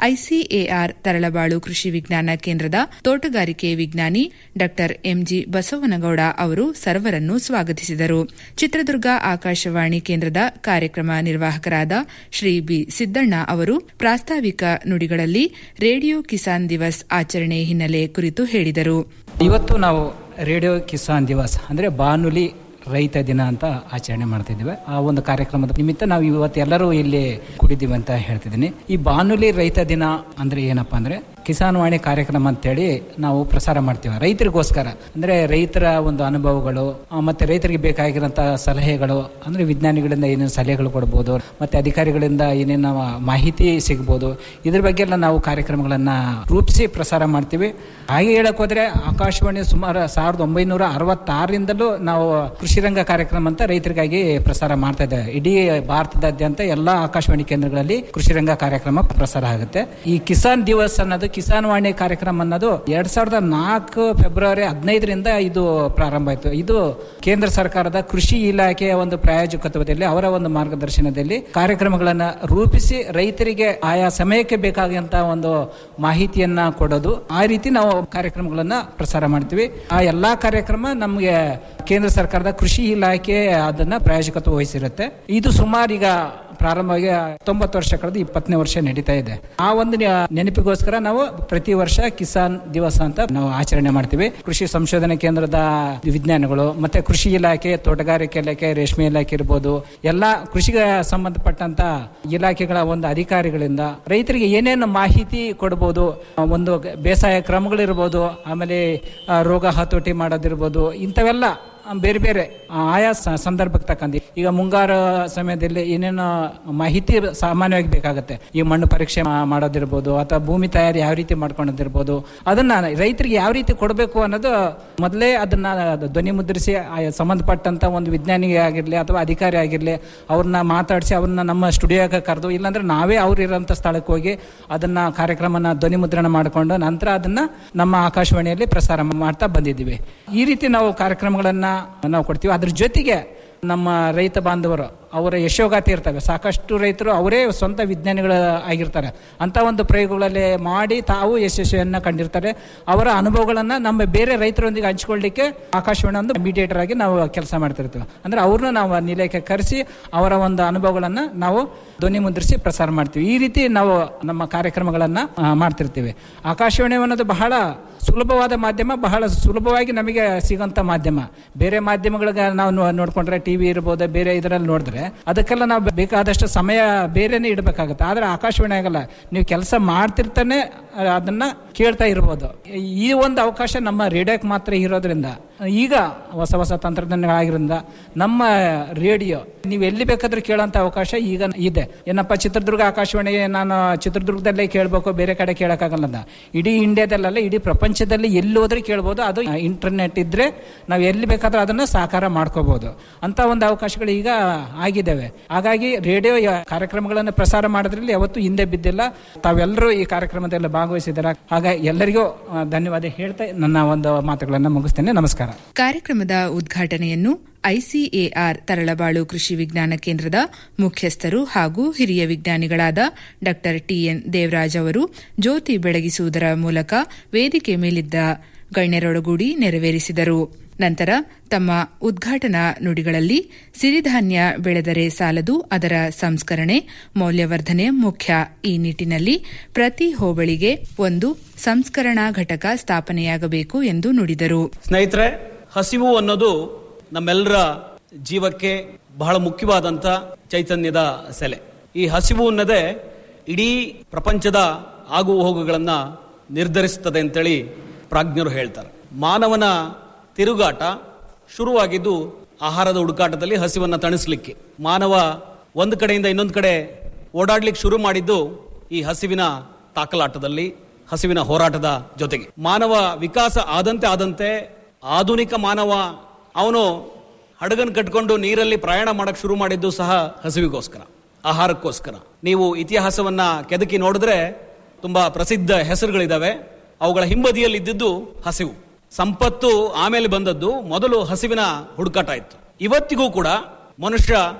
ಐಸಿಎಆರ್ ತರಳಬಾಳು ಕೃಷಿ ವಿಜ್ಞಾನ ಕೇಂದ್ರದ ತೋಟಗಾರಿಕೆ ವಿಜ್ಞಾನಿ ಡಾ ಎಂಜಿ ಬಸವನಗೌಡ ಅವರು ಸರ್ವರನ್ನು ಸ್ವಾಗತಿಸಿದರು ಚಿತ್ರದುರ್ಗ ಆಕಾಶವಾಣಿ ಕೇಂದ್ರದ ಕಾರ್ಯಕ್ರಮ ನಿರ್ವಾಹಕರಾದ ಶ್ರೀ ಬಿ ಸಿದ್ದಣ್ಣ ಅವರು ಪ್ರಾಸ್ತಾವಿಕ ನುಡಿಗಳಲ್ಲಿ ರೇಡಿಯೋ ಕಿಸಾನ್ ದಿವಸ್ ಆಚರಣೆ ಹಿನ್ನೆಲೆ ಕುರಿತು ಹೇಳಿದರು ಇವತ್ತು ನಾವು ರೇಡಿಯೋ ಕಿಸಾನ್ ದಿವಸ್ ಅಂದರೆ ಬಾನುಲಿ ರೈತ ದಿನ ಅಂತ ಆಚರಣೆ ಮಾಡ್ತಿದ್ದೀವಿ ಆ ಒಂದು ಕಾರ್ಯಕ್ರಮದ ನಿಮಿತ್ತ ನಾವು ಇವತ್ತು ಎಲ್ಲರೂ ಇಲ್ಲಿ ಕುಡಿದೀವಿ ಅಂತ ಹೇಳ್ತಿದ್ದೀನಿ ಈ ಬಾನುಲಿ ರೈತ ದಿನ ಅಂದ್ರೆ ಏನಪ್ಪಾ ಅಂದ್ರೆ ಕಿಸಾನ್ ವಾಣಿ ಕಾರ್ಯಕ್ರಮ ಅಂತೇಳಿ ನಾವು ಪ್ರಸಾರ ಮಾಡ್ತೀವಿ ರೈತರಿಗೋಸ್ಕರ ಅಂದ್ರೆ ರೈತರ ಒಂದು ಅನುಭವಗಳು ಆ, ಮತ್ತೆ ರೈತರಿಗೆ ಬೇಕಾಗಿರೋಂಥ ಸಲಹೆಗಳು ಅಂದ್ರೆ ವಿಜ್ಞಾನಿಗಳಿಂದ ಏನೇನು ಸಲಹೆಗಳು ಕೊಡ್ಬೋದು ಮತ್ತೆ ಅಧಿಕಾರಿಗಳಿಂದ ಏನೇನು ಮಾಹಿತಿ ಸಿಗ್ಬೋದು ಇದ್ರ ಬಗ್ಗೆ ಎಲ್ಲ ನಾವು ಕಾರ್ಯಕ್ರಮಗಳನ್ನ ರೂಪಿಸಿ ಪ್ರಸಾರ ಮಾಡ್ತೀವಿ ಹಾಗೆ ಹೇಳಕ್ ಹೋದ್ರೆ ಆಕಾಶವಾಣಿ ಸುಮಾರು ಸಾವಿರದ ಒಂಬೈನೂರ ಅರವತ್ತಾರರಿಂದಲೂ ನಾವು ಕೃಷಿ ರಂಗ ಕಾರ್ಯಕ್ರಮ ಅಂತ ರೈತರಿಗಾಗಿ ಪ್ರಸಾರ ಮಾಡ್ತಾ ಇದ್ದೇವೆ ಇಡೀ ಭಾರತದಾದ್ಯಂತ ಎಲ್ಲಾ ಆಕಾಶವಾಣಿ ಕೇಂದ್ರಗಳಲ್ಲಿ ಕೃಷಿ ರಂಗ ಕಾರ್ಯಕ್ರಮ ಪ್ರಸಾರ ಆಗುತ್ತೆ ಈ ಕಿಸಾನ್ ದಿವಸ್ ಅನ್ನೋದು ಕಿಸಾನ್ ವಾಣಿ ಕಾರ್ಯಕ್ರಮ ಅನ್ನೋದು ಎರಡ್ ಸಾವಿರದ ನಾಲ್ಕು ಫೆಬ್ರವರಿ ಹದಿನೈದರಿಂದ ಇದು ಪ್ರಾರಂಭ ಆಯಿತು ಇದು ಕೇಂದ್ರ ಸರ್ಕಾರದ ಕೃಷಿ ಇಲಾಖೆಯ ಒಂದು ಪ್ರಾಯೋಜಕತ್ವದಲ್ಲಿ ಅವರ ಒಂದು ಮಾರ್ಗದರ್ಶನದಲ್ಲಿ ಕಾರ್ಯಕ್ರಮಗಳನ್ನ ರೂಪಿಸಿ ರೈತರಿಗೆ ಆಯಾ ಸಮಯಕ್ಕೆ ಬೇಕಾದಂತ ಒಂದು ಮಾಹಿತಿಯನ್ನ ಕೊಡೋದು ಆ ರೀತಿ ನಾವು ಕಾರ್ಯಕ್ರಮಗಳನ್ನ ಪ್ರಸಾರ ಮಾಡ್ತೀವಿ ಆ ಎಲ್ಲಾ ಕಾರ್ಯಕ್ರಮ ನಮಗೆ ಕೇಂದ್ರ ಸರ್ಕಾರದ ಕೃಷಿ ಇಲಾಖೆ ಅದನ್ನ ಪ್ರಾಯೋಜಕತ್ವ ವಹಿಸಿರುತ್ತೆ ಇದು ಸುಮಾರು ಈಗ ಪ್ರಾರಂಭವಾಗಿ ತೊಂಬತ್ತು ವರ್ಷ ಕಳೆದು ಇಪ್ಪತ್ತನೇ ವರ್ಷ ನಡೀತಾ ಇದೆ ಆ ಒಂದು ನೆ- ನೆನಪಿಗೋಸ್ಕರ ನಾವು ಪ್ರತಿ ವರ್ಷ ಕಿಸಾನ್ ದಿವಸ ಅಂತ ನಾವು ಆಚರಣೆ ಮಾಡ್ತೀವಿ ಕೃಷಿ ಸಂಶೋಧನಾ ಕೇಂದ್ರದ ವಿಜ್ಞಾನಿಗಳು ಮತ್ತೆ ಕೃಷಿ ಇಲಾಖೆ ತೋಟಗಾರಿಕೆ ಇಲಾಖೆ ರೇಷ್ಮೆ ಇಲಾಖೆ ಇರ್ಬೋದು ಎಲ್ಲಾ ಕೃಷಿಗೆ ಸಂಬಂಧಪಟ್ಟಂತ ಇಲಾಖೆಗಳ ಒಂದು ಅಧಿಕಾರಿಗಳಿಂದ ರೈತರಿಗೆ ಏನೇನು ಮಾಹಿತಿ ಕೊಡ್ಬೋದು ಆ, ಒಂದು ಬೇಸಾಯ ಕ್ರಮಗಳಿರ್ಬೋದು ಆಮೇಲೆ ಆ, ರೋಗ ಹತೋಟಿ ಮಾಡೋದಿರ್ಬೋದು ಇಂಥವೆಲ್ಲ ಆ, ಬೇರೆ ಬೇರೆ ಆ, ಆಯಾ ಸ- ಸಂದರ್ಭಕ್ಕೆ ತಕ್ಕಂತೆ ಈಗ ಮುಂಗಾರು ಸಮಯದಲ್ಲಿ ಏನೇನು ಮಾಹಿತಿ ಸಾಮಾನ್ಯವಾಗಿ ಬೇಕಾಗುತ್ತೆ ಈ ಮಣ್ಣು ಪರೀಕ್ಷೆ ಮಾ- ಮಾಡೋದಿರ್ಬೋದು ಅಥವಾ ಭೂಮಿ ತಯಾರಿ ಯಾವ ರೀತಿ ಮಾಡ್ಕೊಳ್ಳೋದಿರ್ಬೋದು ಅದನ್ನ ರೈತರಿಗೆ ಯಾವ ರೀತಿ ಕೊಡಬೇಕು ಅನ್ನೋದು ಮೊದಲೇ ಅದನ್ನ ಧ್ವನಿ ಮುದ್ರಿಸಿ ಆಯಾ ಸಂಬಂಧಪಟ್ಟಂತ ಒಂದು ವಿಜ್ಞಾನಿ ಆಗಿರ್ಲಿ ಅಥವಾ ಅಧಿಕಾರಿ ಆಗಿರ್ಲಿ ಅವ್ರನ್ನ ಮಾತಾಡಿಸಿ ಅವ್ರನ್ನ ನಮ್ಮ ಸ್ಟುಡಿಯೋಗೆ ಕರೆದು ಇಲ್ಲಾಂದ್ರೆ ನಾವೇ ಅವ್ರು ಇರೋಂಥ ಸ್ಥಳಕ್ಕೆ ಹೋಗಿ ಅದನ್ನ ಕಾರ್ಯಕ್ರಮನ ಧ್ವನಿ ಮುದ್ರಣ ಮಾಡಿಕೊಂಡು ನಂತರ ಅದನ್ನ ನಮ್ಮ ಆಕಾಶವಾಣಿಯಲ್ಲಿ ಪ್ರಸಾರ ಮಾಡ್ತಾ ಬಂದಿದ್ದೀವಿ ಈ ರೀತಿ ನಾವು ಕಾರ್ಯಕ್ರಮಗಳನ್ನ ನಾವು ಕೊಡ್ತೀವಿ ಅದ್ರ ಜೊತೆಗೆ ನಮ್ಮ ರೈತ ಬಾಂಧವರು ಅವರ ಯಶೋಗಾತಿ ಇರ್ತವೆ ಸಾಕಷ್ಟು ರೈತರು ಅವರೇ ಸ್ವಂತ ವಿಜ್ಞಾನಿಗಳು ಆಗಿರ್ತಾರೆ ಅಂತ ಒಂದು ಪ್ರಯೋಗಗಳಲ್ಲಿ ಮಾಡಿ ತಾವು ಯಶಸ್ವಿಯನ್ನ ಕಂಡಿರ್ತಾರೆ ಅವರ ಅನುಭವಗಳನ್ನ ನಮ್ಮ ಬೇರೆ ರೈತರೊಂದಿಗೆ ಹಂಚ್ಕೊಳ್ಳಿಕ್ಕೆ ಆಕಾಶವಾಣಿ ಒಂದು ಮೀಡಿಯೇಟರ್ ಆಗಿ ನಾವು ಕೆಲಸ ಮಾಡ್ತಿರ್ತೀವಿ ಅಂದ್ರೆ ಅವ್ರನ್ನ ನಾವು ನಿಲಯಕ್ಕೆ ಕರೆಸಿ ಅವರ ಒಂದು ಅನುಭವಗಳನ್ನ ನಾವು ಧ್ವನಿ ಮುದ್ರಿಸಿ ಪ್ರಸಾರ ಮಾಡ್ತೀವಿ ಈ ರೀತಿ ನಾವು ನಮ್ಮ ಕಾರ್ಯಕ್ರಮಗಳನ್ನ ಆ, ಮಾಡ್ತಿರ್ತೀವಿ ಆಕಾಶವಾಣಿ ಅನ್ನೋದು ಬಹಳ ಸುಲಭವಾದ ಮಾಧ್ಯಮ ಬಹಳ ಸುಲಭವಾಗಿ ನಮಗೆ ಸಿಗೋಂಥ ಮಾಧ್ಯಮ ಬೇರೆ ಮಾಧ್ಯಮಗಳಿಗೆ ನಾವು ನೋ- ನೋಡ್ಕೊಂಡ್ರೆ ಟಿವಿ ಇರ್ಬೋದು ಬೇರೆ ಇದರಲ್ಲಿ ನೋಡಿದ್ರೆ ಅದಕ್ಕೆಲ್ಲ ನಾವು ಬೇಕಾದಷ್ಟು ಸಮಯ ಬೇರೆನೆ ಇಡಬೇಕಾಗುತ್ತೆ ಆದ್ರೆ ಆಕಾಶವಾಣಿ ಆಗಲ್ಲ ನೀವು ಕೆಲಸ ಮಾಡ್ತಿರ್ತಾನೆ ಆ, ಅದನ್ನ ಕೇಳ್ತಾ ಇರ್ಬೋದು ಈ ಒಂದು ಅವಕಾಶ ನಮ್ಮ ರೇಡಿಯೋಕ್ಕೆ ಮಾತ್ರ ಇರೋದ್ರಿಂದ ಈಗ ಹೊಸ ಹೊಸ ತಂತ್ರಜ್ಞಾನಗಳಾಗಿರೋದ್ರಿಂದ ನಮ್ಮ ರೇಡಿಯೋ ನೀವು ಎಲ್ಲಿ ಬೇಕಾದ್ರೂ ಕೇಳೋಂಥ ಅವಕಾಶ ಈಗ ಇದೆ ಏನಪ್ಪ ಚಿತ್ರದುರ್ಗ ಆಕಾಶವಾಣಿ ನಾನು ಚಿತ್ರದುರ್ಗದಲ್ಲೇ ಕೇಳಬೇಕು ಬೇರೆ ಕಡೆ ಕೇಳೋಕ್ಕಾಗಲ್ಲ ಅಂತ ಇಡೀ ಇಂಡಿಯಾದಲ್ಲ ಇಡೀ ಪ್ರಪಂಚದಲ್ಲಿ ಎಲ್ಲಿ ಹೋದ್ರೆ ಕೇಳ್ಬೋದು ಅದು ಇಂಟರ್ನೆಟ್ ಇದ್ರೆ ನಾವು ಎಲ್ಲಿ ಬೇಕಾದ್ರೂ ಅದನ್ನ ಸಾಕಾರ ಮಾಡ್ಕೋಬಹುದು ಅಂತ ಒಂದು ಅವಕಾಶಗಳು ಈಗ ಆಗಿದ್ದಾವೆ ಹಾಗಾಗಿ ರೇಡಿಯೋ ಕಾರ್ಯಕ್ರಮಗಳನ್ನು ಪ್ರಸಾರ ಮಾಡೋದ್ರಲ್ಲಿ ಯಾವತ್ತೂ ಹಿಂದೆ ಬಿದ್ದಿಲ್ಲ ತಾವೆಲ್ಲರೂ ಈ ಕಾರ್ಯಕ್ರಮದಲ್ಲಿ ಭಾಗವಹಿಸಿದ್ದಾರೆ ಹಾಗಾಗಿ ಎಲ್ಲರಿಗೂ ಆ, ಧನ್ಯವಾದ ಹೇಳ್ತಾ ನನ್ನ ಒಂದು ಮಾತುಗಳನ್ನು ಮುಗಿಸ್ತೇನೆ ನಮಸ್ಕಾರ ಕಾರ್ಯಕ್ರಮದ ಉದ್ಘಾಟನೆಯನ್ನು ಐಸಿಎಆರ್ ತರಳಬಾಳು ಕೃಷಿ ವಿಜ್ಞಾನ ಕೇಂದ್ರದ ಮುಖ್ಯಸ್ಥರು ಹಾಗೂ ಹಿರಿಯ ವಿಜ್ಞಾನಿಗಳಾದ ಡಾ ಟಿಎನ್ ದೇವರಾಜ್ ಅವರು ಜ್ಯೋತಿ ಬೆಳಗಿಸುವುದರ ಮೂಲಕ ವೇದಿಕೆ ಮೇಲಿದ್ದ ಗಣ್ಯರೊಡಗೂಡಿ ನೆರವೇರಿಸಿದರು ನಂತರ ತಮ್ಮ ಉದ್ಘಾಟನಾ ನುಡಿಗಳಲ್ಲಿ ಸಿರಿಧಾನ್ಯ ಬೆಳೆದರೆ ಸಾಲದು ಅದರ ಸಂಸ್ಕರಣೆ ಮೌಲ್ಯವರ್ಧನೆ ಮುಖ್ಯ ಈ ನಿಟ್ಟಿನಲ್ಲಿ ಪ್ರತಿ ಹೋಬಳಿಗೆ ಒಂದು ಸಂಸ್ಕರಣಾ ಘಟಕ ಸ್ಥಾಪನೆಯಾಗಬೇಕು ಎಂದು ನುಡಿದರು ಸ್ನೇಹಿತರೆ ಹಸಿವು ಅನ್ನೋದು ನಮ್ಮೆಲ್ಲರ ಜೀವಕ್ಕೆ ಬಹಳ ಮುಖ್ಯವಾದಂತ ಚೈತನ್ಯದ ಸೆಲೆ ಈ ಹಸಿವು ಅನ್ನೋದೇ ಇಡೀ ಪ್ರಪಂಚದ ಆಗು ಹೋಗುಗಳನ್ನ ನಿರ್ಧರಿಸುತ್ತದೆ ಅಂತೇಳಿ ಪ್ರಾಜ್ಞರು ಹೇಳ್ತಾರೆ ಮಾನವನ ತಿರುಗಾಟ ಶುರುವಾಗಿದ್ದು ಆಹಾರದ ಹುಡುಕಾಟದಲ್ಲಿ ಹಸಿವನ್ನ ತಣಿಸ್ಲಿಕ್ಕೆ ಮಾನವ ಒಂದು ಕಡೆಯಿಂದ ಇನ್ನೊಂದು ಕಡೆ ಓಡಾಡ್ಲಿಕ್ಕೆ ಶುರು ಮಾಡಿದ್ದು ಈ ಹಸಿವಿನ ತಾಕಲಾಟದಲ್ಲಿ ಹಸಿವಿನ ಹೋರಾಟದ ಜೊತೆಗೆ ಮಾನವ ವಿಕಾಸ ಆದಂತೆ ಆದಂತೆ ಆಧುನಿಕ ಮಾನವ ಅವನು ಹಡಗನ್ ಕಟ್ಕೊಂಡು ನೀರಲ್ಲಿ ಪ್ರಯಾಣ ಮಾಡಕ್ ಶುರು ಮಾಡಿದ್ದು ಸಹ ಹಸಿವಿಗೋಸ್ಕರ ಆಹಾರಕ್ಕೋಸ್ಕರ ನೀವು ಇತಿಹಾಸವನ್ನ ಕೆದಕಿ ನೋಡಿದ್ರೆ ತುಂಬಾ ಪ್ರಸಿದ್ಧ ಹೆಸರುಗಳಿದಾವೆ ಅವುಗಳ ಹಿಂಬದಿಯಲ್ಲಿ ಇದ್ದಿದ್ದು ಹಸಿವು ಸಂಪತ್ತು ಆಮೇಲೆ ಬಂದದ್ದು ಮೊದಲು ಹಸಿವಿನ ಹುಡುಕಾಟ ಇತ್ತು ಇವತ್ತಿಗೂ ಕೂಡ ಮನುಷ್ಯ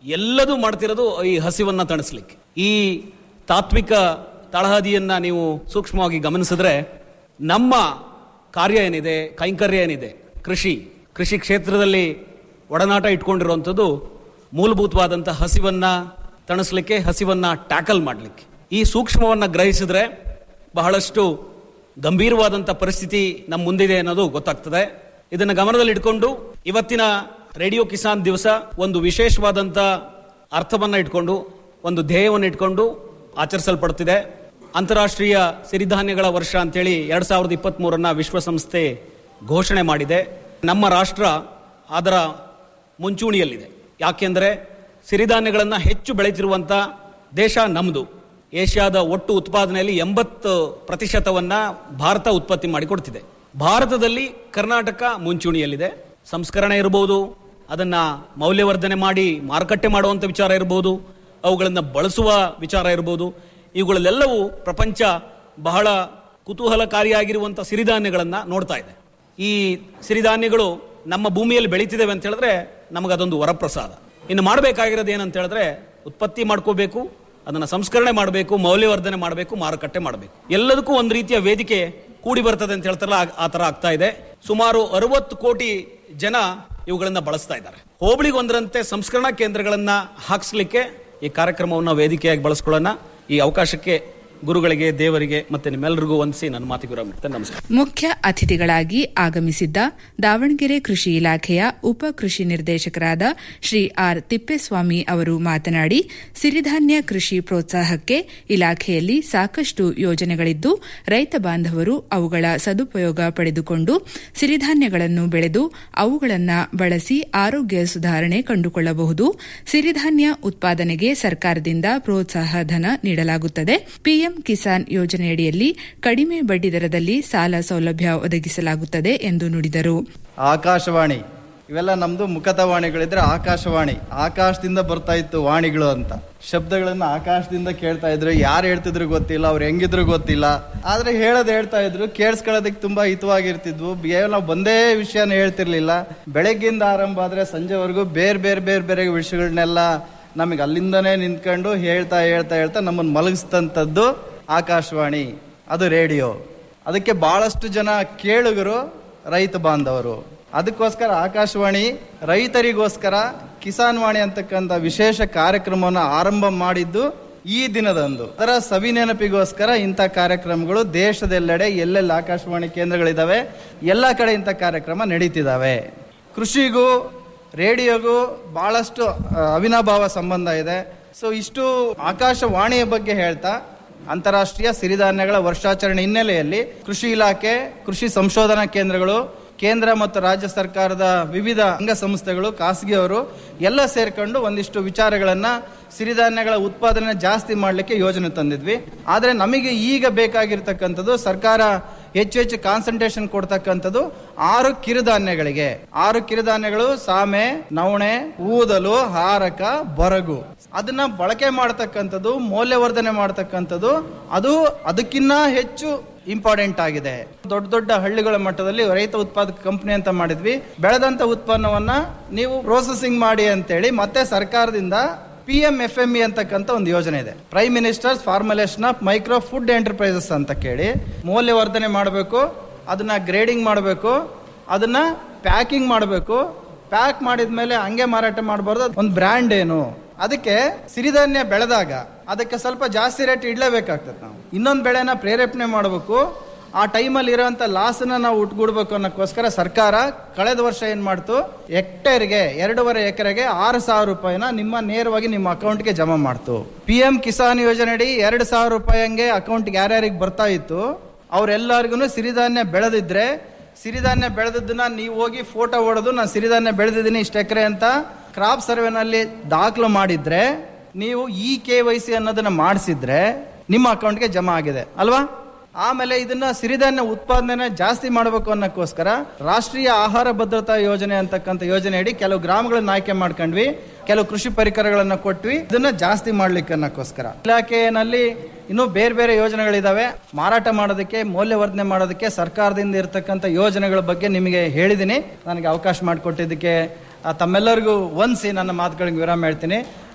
ಎಲ್ಲದೂ ಮಾಡ್ತಿರೋದು ಈ ಹಸಿವನ್ನ ತಣಿಸ್ಲಿಕ್ಕೆ ಈ ತಾತ್ವಿಕ ತಳಹದಿಯನ್ನ ನೀವು ಸೂಕ್ಷ್ಮವಾಗಿ ಗಮನಿಸಿದ್ರೆ ನಮ್ಮ ಕಾರ್ಯ ಏನಿದೆ ಕೈಂಕರ್ಯ ಏನಿದೆ ಕೃಷಿ ಕೃಷಿ ಕ್ಷೇತ್ರದಲ್ಲಿ ಒಡನಾಟ ಇಟ್ಕೊಂಡಿರುವಂಥದ್ದು ಮೂಲಭೂತವಾದಂಥ ಹಸಿವನ್ನ ತಣಿಸ್ಲಿಕ್ಕೆ ಹಸಿವನ್ನ ಟ್ಯಾಕಲ್ ಮಾಡಲಿಕ್ಕೆ ಈ ಸೂಕ್ಷ್ಮವನ್ನ ಗ್ರಹಿಸಿದ್ರೆ ಬಹಳಷ್ಟು ಗಂಭೀರವಾದಂಥ ಪರಿಸ್ಥಿತಿ ನಮ್ಮ ಮುಂದಿದೆ ಅನ್ನೋದು ಗೊತ್ತಾಗ್ತದೆ ಇದನ್ನು ಗಮನದಲ್ಲಿ ಇಟ್ಕೊಂಡು ಇವತ್ತಿನ ರೇಡಿಯೋ ಕಿಸಾನ್ ದಿವಸ ಒಂದು ವಿಶೇಷವಾದಂಥ ಅರ್ಥವನ್ನ ಇಟ್ಕೊಂಡು ಒಂದು ಧ್ಯೇಯವನ್ನು ಇಟ್ಕೊಂಡು ಆಚರಿಸಲ್ಪಡುತ್ತಿದೆ ಅಂತಾರಾಷ್ಟ್ರೀಯ ಸಿರಿಧಾನ್ಯಗಳ ವರ್ಷ ಅಂತೇಳಿ ಎರಡ್ ಸಾವಿರದ ಇಪ್ಪತ್ತ್ ಮೂರನ್ನ ವಿಶ್ವಸಂಸ್ಥೆ ಘೋಷಣೆ ಮಾಡಿದೆ ನಮ್ಮ ರಾಷ್ಟ್ರ ಅದರ ಮುಂಚೂಣಿಯಲ್ಲಿದೆ ಯಾಕೆಂದ್ರೆ ಸಿರಿಧಾನ್ಯಗಳನ್ನು ಹೆಚ್ಚು ಬೆಳೆತಿರುವಂತ ದೇಶ ನಮ್ಮದು ಏಷ್ಯಾದ ಒಟ್ಟು ಉತ್ಪಾದನೆಯಲ್ಲಿ ಎಂಬತ್ತು ಪ್ರತಿಶತವನ್ನ ಭಾರತ ಉತ್ಪತ್ತಿ ಮಾಡಿಕೊಡ್ತಿದೆ ಭಾರತದಲ್ಲಿ ಕರ್ನಾಟಕ ಮುಂಚೂಣಿಯಲ್ಲಿದೆ ಸಂಸ್ಕರಣೆ ಇರಬಹುದು ಅದನ್ನ ಮೌಲ್ಯವರ್ಧನೆ ಮಾಡಿ ಮಾರುಕಟ್ಟೆ ಮಾಡುವಂತ ವಿಚಾರ ಇರಬಹುದು ಅವುಗಳನ್ನ ಬಳಸುವ ವಿಚಾರ ಇರಬಹುದು ಇವುಗಳಲ್ಲೆಲ್ಲವೂ ಪ್ರಪಂಚ ಬಹಳ ಕುತೂಹಲಕಾರಿಯಾಗಿರುವಂತ ಸಿರಿಧಾನ್ಯಗಳನ್ನ ನೋಡ್ತಾ ಇದೆ ಈ ಸಿರಿಧಾನ್ಯಗಳು ನಮ್ಮ ಭೂಮಿಯಲ್ಲಿ ಬೆಳೀತಿದ್ದೇವೆ ಅಂತ ಹೇಳಿದ್ರೆ ನಮಗದೊಂದು ವರಪ್ರಸಾದ ಇನ್ನು ಮಾಡಬೇಕಾಗಿರೋದು ಏನಂತ ಹೇಳಿದ್ರೆ ಉತ್ಪತ್ತಿ ಮಾಡ್ಕೋಬೇಕು ಅದನ್ನ ಸಂಸ್ಕರಣೆ ಮಾಡಬೇಕು ಮೌಲ್ಯವರ್ಧನೆ ಮಾಡಬೇಕು ಮಾರುಕಟ್ಟೆ ಮಾಡಬೇಕು ಎಲ್ಲದಕ್ಕೂ ಒಂದು ರೀತಿಯ ವೇದಿಕೆ ಕೂಡಿ ಬರ್ತದೆ ಅಂತ ಹೇಳ್ತಾರಲ್ಲ ಆ- ಆ ತರ ಆಗ್ತಾ ಇದೆ ಸುಮಾರು ಅರವತ್ತು ಕೋಟಿ ಜನ ಇವುಗಳನ್ನ ಬಳಸ್ತಾ ಇದ್ದಾರೆ ಹೋಬಳಿಗೆ ಒಂದರಂತೆ ಸಂಸ್ಕರಣಾ ಕೇಂದ್ರಗಳನ್ನ ಹಾಕಿಸ್ಲಿಕ್ಕೆ ಈ ಕಾರ್ಯಕ್ರಮವನ್ನು ವೇದಿಕೆಯಾಗಿ ಬಳಸ್ಕೊಳ್ಳೋಣ ಈ ಅವಕಾಶಕ್ಕೆ ಗುರುಗಳಿಗೆ ದೇವರಿಗೆ ಮತ್ತೆ ನಿಮ್ಮೆಲ್ಲರಿಗೂ ವಂದಿಸಿ ನನ್ನ ಮಾತಿಗೆ ವಿರಾಮ ನೀಡ್ತೇನೆ ನಮಸ್ಕಾರ ಮುಖ್ಯ ಅತಿಥಿಗಳಾಗಿ ಆಗಮಿಸಿದ್ದ ದಾವಣಗೆರೆ ಕೃಷಿ ಇಲಾಖೆಯ ಉಪ ಕೃಷಿ ನಿರ್ದೇಶಕರಾದ ಶ್ರೀ ಆರ್ ತಿಪ್ಪೇಸ್ವಾಮಿ ಅವರು ಮಾತನಾಡಿ ಸಿರಿಧಾನ್ಯ ಕೃಷಿ ಪ್ರೋತ್ಸಾಹಕ್ಕೆ ಇಲಾಖೆಯಲ್ಲಿ ಸಾಕಷ್ಟು ಯೋಜನೆಗಳಿದ್ದು ರೈತ ಬಾಂಧವರು ಅವುಗಳ ಸದುಪಯೋಗ ಪಡೆದುಕೊಂಡು ಸಿರಿಧಾನ್ಯಗಳನ್ನು ಬೆಳೆದು ಅವುಗಳನ್ನು ಬಳಸಿ ಆರೋಗ್ಯ ಸುಧಾರಣೆ ಕಂಡುಕೊಳ್ಳಬಹುದು ಸಿರಿಧಾನ್ಯ ಉತ್ಪಾದನೆಗೆ ಸರ್ಕಾರದಿಂದ ಪ್ರೋತ್ಸಾಹ ಧನ ನೀಡಲಾಗುತ್ತದೆ ಪಿಎಂ ಕಿಸಾನ್ ಯೋಜನೆಯಡಿಯಲ್ಲಿ ಕಡಿಮೆ ಬಡ್ಡಿ ದರದಲ್ಲಿ ಸಾಲ ಸೌಲಭ್ಯ ಒದಗಿಸಲಾಗುತ್ತದೆ ಎಂದು ನುಡಿದರು ಆಕಾಶವಾಣಿ ಇವೆಲ್ಲ ನಮ್ದು ಮುಖತ ವಾಣಿಗಳಿದ್ರೆ ಆಕಾಶವಾಣಿ ಆಕಾಶದಿಂದ ಬರ್ತಾ ಇತ್ತು ವಾಣಿಗಳು ಅಂತ ಶಬ್ದಗಳನ್ನ ಆಕಾಶದಿಂದ ಕೇಳ್ತಾ ಇದ್ರು ಯಾರು ಹೇಳ್ತಿದ್ರು ಗೊತ್ತಿಲ್ಲ ಅವ್ರು ಹೆಂಗಿದ್ರು ಗೊತ್ತಿಲ್ಲ ಆದ್ರೆ ಹೇಳೋದು ಹೇಳ್ತಾ ಇದ್ರು ಕೇಳಿಸ್ಕೊಳ್ಳೋದಕ್ಕೆ ತುಂಬಾ ಹಿತವಾಗಿರ್ತಿದ್ವು ಕೇವಲ ಒಂದೇ ವಿಷಯನ ಹೇಳ್ತಿರ್ಲಿಲ್ಲ ಬೆಳಗ್ಗಿಂದ ಆರಂಭ ಆದ್ರೆ ಸಂಜೆವರೆಗೂ ಬೇರೆ ಬೇರೆ ಬೇರೆ ಬೇರೆ ವಿಷಯಗಳನ್ನೆಲ್ಲ ನಮಗೆ ಅಲ್ಲಿಂದನೇ ನಿಂತ್ಕೊಂಡು ಹೇಳ್ತಾ ಹೇಳ್ತಾ ಹೇಳ್ತಾ ನಮ್ಮನ್ನು ಮಲಗಿಸ್ತಂಥದ್ದು ಆಕಾಶವಾಣಿ ಅದು ರೇಡಿಯೋ ಅದಕ್ಕೆ ಬಹಳಷ್ಟು ಜನ ಕೇಳುಗರು ರೈತ ಬಾಂಧವರು ಅದಕ್ಕೋಸ್ಕರ ಆಕಾಶವಾಣಿ ರೈತರಿಗೋಸ್ಕರ ಕಿಸಾನ್ ವಾಣಿ ಅಂತಕ್ಕಂಥ ವಿಶೇಷ ಕಾರ್ಯಕ್ರಮವನ್ನು ಆರಂಭ ಮಾಡಿದ್ದು ಈ ದಿನದಂದು ಅದರ ಸವಿ ನೆನಪಿಗೋಸ್ಕರ ಇಂಥ ಕಾರ್ಯಕ್ರಮಗಳು ದೇಶದೆಲ್ಲೆಡೆ ಎಲ್ಲೆಲ್ಲಿ ಆಕಾಶವಾಣಿ ಕೇಂದ್ರಗಳಿದಾವೆ ಎಲ್ಲ ಕಡೆ ಇಂಥ ಕಾರ್ಯಕ್ರಮ ನಡೀತಿದಾವೆ ಕೃಷಿಗೂ ರೇಡಿಯೋಗೂ ಬಹಳಷ್ಟು ಆ, ಅವಿನಾಭಾವ ಸಂಬಂಧ ಇದೆ ಸೊ ಇಷ್ಟು ಆಕಾಶವಾಣಿಯ ಬಗ್ಗೆ ಹೇಳ್ತಾ ಅಂತಾರಾಷ್ಟ್ರೀಯ ಸಿರಿಧಾನ್ಯಗಳ ವರ್ಷಾಚರಣೆ ಹಿನ್ನೆಲೆಯಲ್ಲಿ ಕೃಷಿ ಇಲಾಖೆ ಕೃಷಿ ಸಂಶೋಧನಾ ಕೇಂದ್ರಗಳು ಕೇಂದ್ರ ಮತ್ತು ರಾಜ್ಯ ಸರ್ಕಾರದ ವಿವಿಧ ಅಂಗಸಂಸ್ಥೆಗಳು ಖಾಸಗಿಯವರು ಎಲ್ಲ ಸೇರ್ಕೊಂಡು ಒಂದಿಷ್ಟು ವಿಚಾರಗಳನ್ನ ಸಿರಿಧಾನ್ಯಗಳ ಉತ್ಪಾದನೆ ಜಾಸ್ತಿ ಮಾಡಲಿಕ್ಕೆ ಯೋಜನೆ ತಂದಿದ್ವಿ ಆದ್ರೆ ನಮಗೆ ಈಗ ಬೇಕಾಗಿರ್ತಕ್ಕಂಥದ್ದು ಸರ್ಕಾರ ಹೆಚ್ಚು ಹೆಚ್ಚು ಕಾನ್ಸಂಟ್ರೇಷನ್ ಕೊಡ್ತಕ್ಕಂಥದ್ದು ಆರು ಕಿರುಧಾನ್ಯಗಳಿಗೆ ಆರು ಕಿರುಧಾನ್ಯಗಳು ಸಾಮೆ ನವಣೆ ಊದಲು ಹಾರಕ ಬರಗು ಅದನ್ನ ಬಳಕೆ ಮಾಡತಕ್ಕಂಥದ್ದು ಮೌಲ್ಯವರ್ಧನೆ ಮಾಡತಕ್ಕಂಥದ್ದು ಅದು ಅದಕ್ಕಿನ್ನ ಹೆಚ್ಚು ಇಂಪಾರ್ಟೆಂಟ್ ಆಗಿದೆ ದೊಡ್ಡ ದೊಡ್ಡ ಹಳ್ಳಿಗಳ ಮಟ್ಟದಲ್ಲಿ ರೈತ ಉತ್ಪಾದಕ ಕಂಪನಿ ಅಂತ ಮಾಡಿದ್ವಿ ಬೆಳೆದಂತ ಉತ್ಪನ್ನವನ್ನ ನೀವು ಪ್ರೋಸೆಸಿಂಗ್ ಮಾಡಿ ಅಂತೇಳಿ ಮತ್ತೆ ಸರ್ಕಾರದಿಂದ P M F M E ಅಂತಕ್ಕಂಥ ಒಂದು ಯೋಜನೆ ಇದೆ prime ministers formulation of micro food enterprises ಅಂತ ಕೇಳಿ ಮೌಲ್ಯವರ್ಧನೆ ಮಾಡಬೇಕು ಅದನ್ನ ಗ್ರೇಡಿಂಗ್ ಮಾಡಬೇಕು ಅದನ್ನ ಪ್ಯಾಕಿಂಗ್ ಮಾಡಬೇಕು ಪ್ಯಾಕ್ ಮಾಡಿದ್ಮೇಲೆ ಹಂಗೆ ಮಾರಾಟ ಮಾಡಬಾರ್ದು ಒಂದು ಬ್ರ್ಯಾಂಡ್ ಏನು ಅದಕ್ಕೆ ಸಿರಿಧಾನ್ಯ ಬೆಳೆದಾಗ ಅದಕ್ಕೆ ಸ್ವಲ್ಪ ಜಾಸ್ತಿ ರೇಟ್ ಇಡ್ಲೇಬೇಕಾಗ್ತದೆ ನಾವು ಇನ್ನೊಂದು ಬೆಳೆನ ಪ್ರೇರೇಪಣೆ ಮಾಡಬೇಕು ಆ ಟೈಮಲ್ಲಿ ಇರೋಂಥ ಲಾಸನ್ನ ನಾವು ಉಟ್ಗೂಡ್ಬೇಕು ಅನ್ನೋಕ್ಕೋಸ್ಕರ ಸರ್ಕಾರ ಕಳೆದ ವರ್ಷ ಏನ್ ಮಾಡ್ತು ಹೆಕ್ಟೇರ್ಗೆ ಎರಡೂವರೆ ಎಕರೆಗೆ ಆರು ಸಾವಿರ ರೂಪಾಯಿನ ನಿಮ್ಮ ನೇರವಾಗಿ ನಿಮ್ಮ ಅಕೌಂಟ್ಗೆ ಜಮಾ ಮಾಡ್ತು ಪಿ ಎಂ ಕಿಸಾನ್ ಯೋಜನೆಯಡಿ ಎರಡು ಸಾವಿರ ರೂಪಾಯಿ ಹಂಗೆ ಅಕೌಂಟ್ಗೆ ಯಾರ್ಯಾರಿಗೆ ಬರ್ತಾ ಇತ್ತು ಅವ್ರೆಲ್ಲರಿಗೂ ಸಿರಿಧಾನ್ಯ ಬೆಳೆದಿದ್ರೆ ಸಿರಿಧಾನ್ಯ ಬೆಳೆದದ್ದನ್ನ ನೀವು ಹೋಗಿ ಫೋಟೋ ಹೊಡೆದು ನಾನು ಸಿರಿಧಾನ್ಯ ಬೆಳೆದಿದ್ದೀನಿ ಇಷ್ಟು ಎಕರೆ ಅಂತ ಕ್ರಾಪ್ ಸರ್ವೆನಲ್ಲಿ ದಾಖಲು ಮಾಡಿದ್ರೆ ನೀವು ಇ ಕೆ ವೈ ಸಿ ಅನ್ನೋದನ್ನ ಮಾಡಿಸಿದ್ರೆ ನಿಮ್ಮ ಅಕೌಂಟ್ಗೆ ಜಮಾ ಆಗಿದೆ ಅಲ್ವಾ ಆಮೇಲೆ ಇದನ್ನ ಸಿರಿಧಾನ್ಯ ಉತ್ಪಾದನೆ ಜಾಸ್ತಿ ಮಾಡಬೇಕು ಅನ್ನೋಕ್ಕೋಸ್ಕರ ರಾಷ್ಟ್ರೀಯ ಆಹಾರ ಭದ್ರತಾ ಯೋಜನೆ ಅಂತಕ್ಕಂಥ ಯೋಜನೆಯಡಿ ಕೆಲವು ಗ್ರಾಮಗಳನ್ನ ಆಯ್ಕೆ ಮಾಡ್ಕೊಂಡ್ವಿ ಕೆಲವು ಕೃಷಿ ಪರಿಕರಗಳನ್ನ ಕೊಟ್ವಿ ಇದನ್ನ ಜಾಸ್ತಿ ಮಾಡ್ಲಿಕ್ಕೆ ಅನ್ನೋಕ್ಕೋಸ್ಕರ ಇಲಾಖೆಯಲ್ಲಿ ಇನ್ನೂ ಬೇರೆ ಬೇರೆ ಯೋಜನೆಗಳಿದಾವೆ ಮಾರಾಟ ಮಾಡೋದಕ್ಕೆ ಮೌಲ್ಯವರ್ಧನೆ ಮಾಡೋದಕ್ಕೆ ಸರ್ಕಾರದಿಂದ ಇರತಕ್ಕಂಥ ಯೋಜನೆಗಳ ಬಗ್ಗೆ ನಿಮಗೆ ಹೇಳಿದ್ದೀನಿ ನನಗೆ ಅವಕಾಶ ಮಾಡಿಕೊಟ್ಟಿದ್ದಕ್ಕೆ ಆ, ತಮ್ಮೆಲ್ಲರಿಗೂ ಒಂದ್ಸಿ ನನ್ನ ಮಾತುಗಳಿಗೆ ವಿರಾಮ ಹೇಳ್ತೀನಿ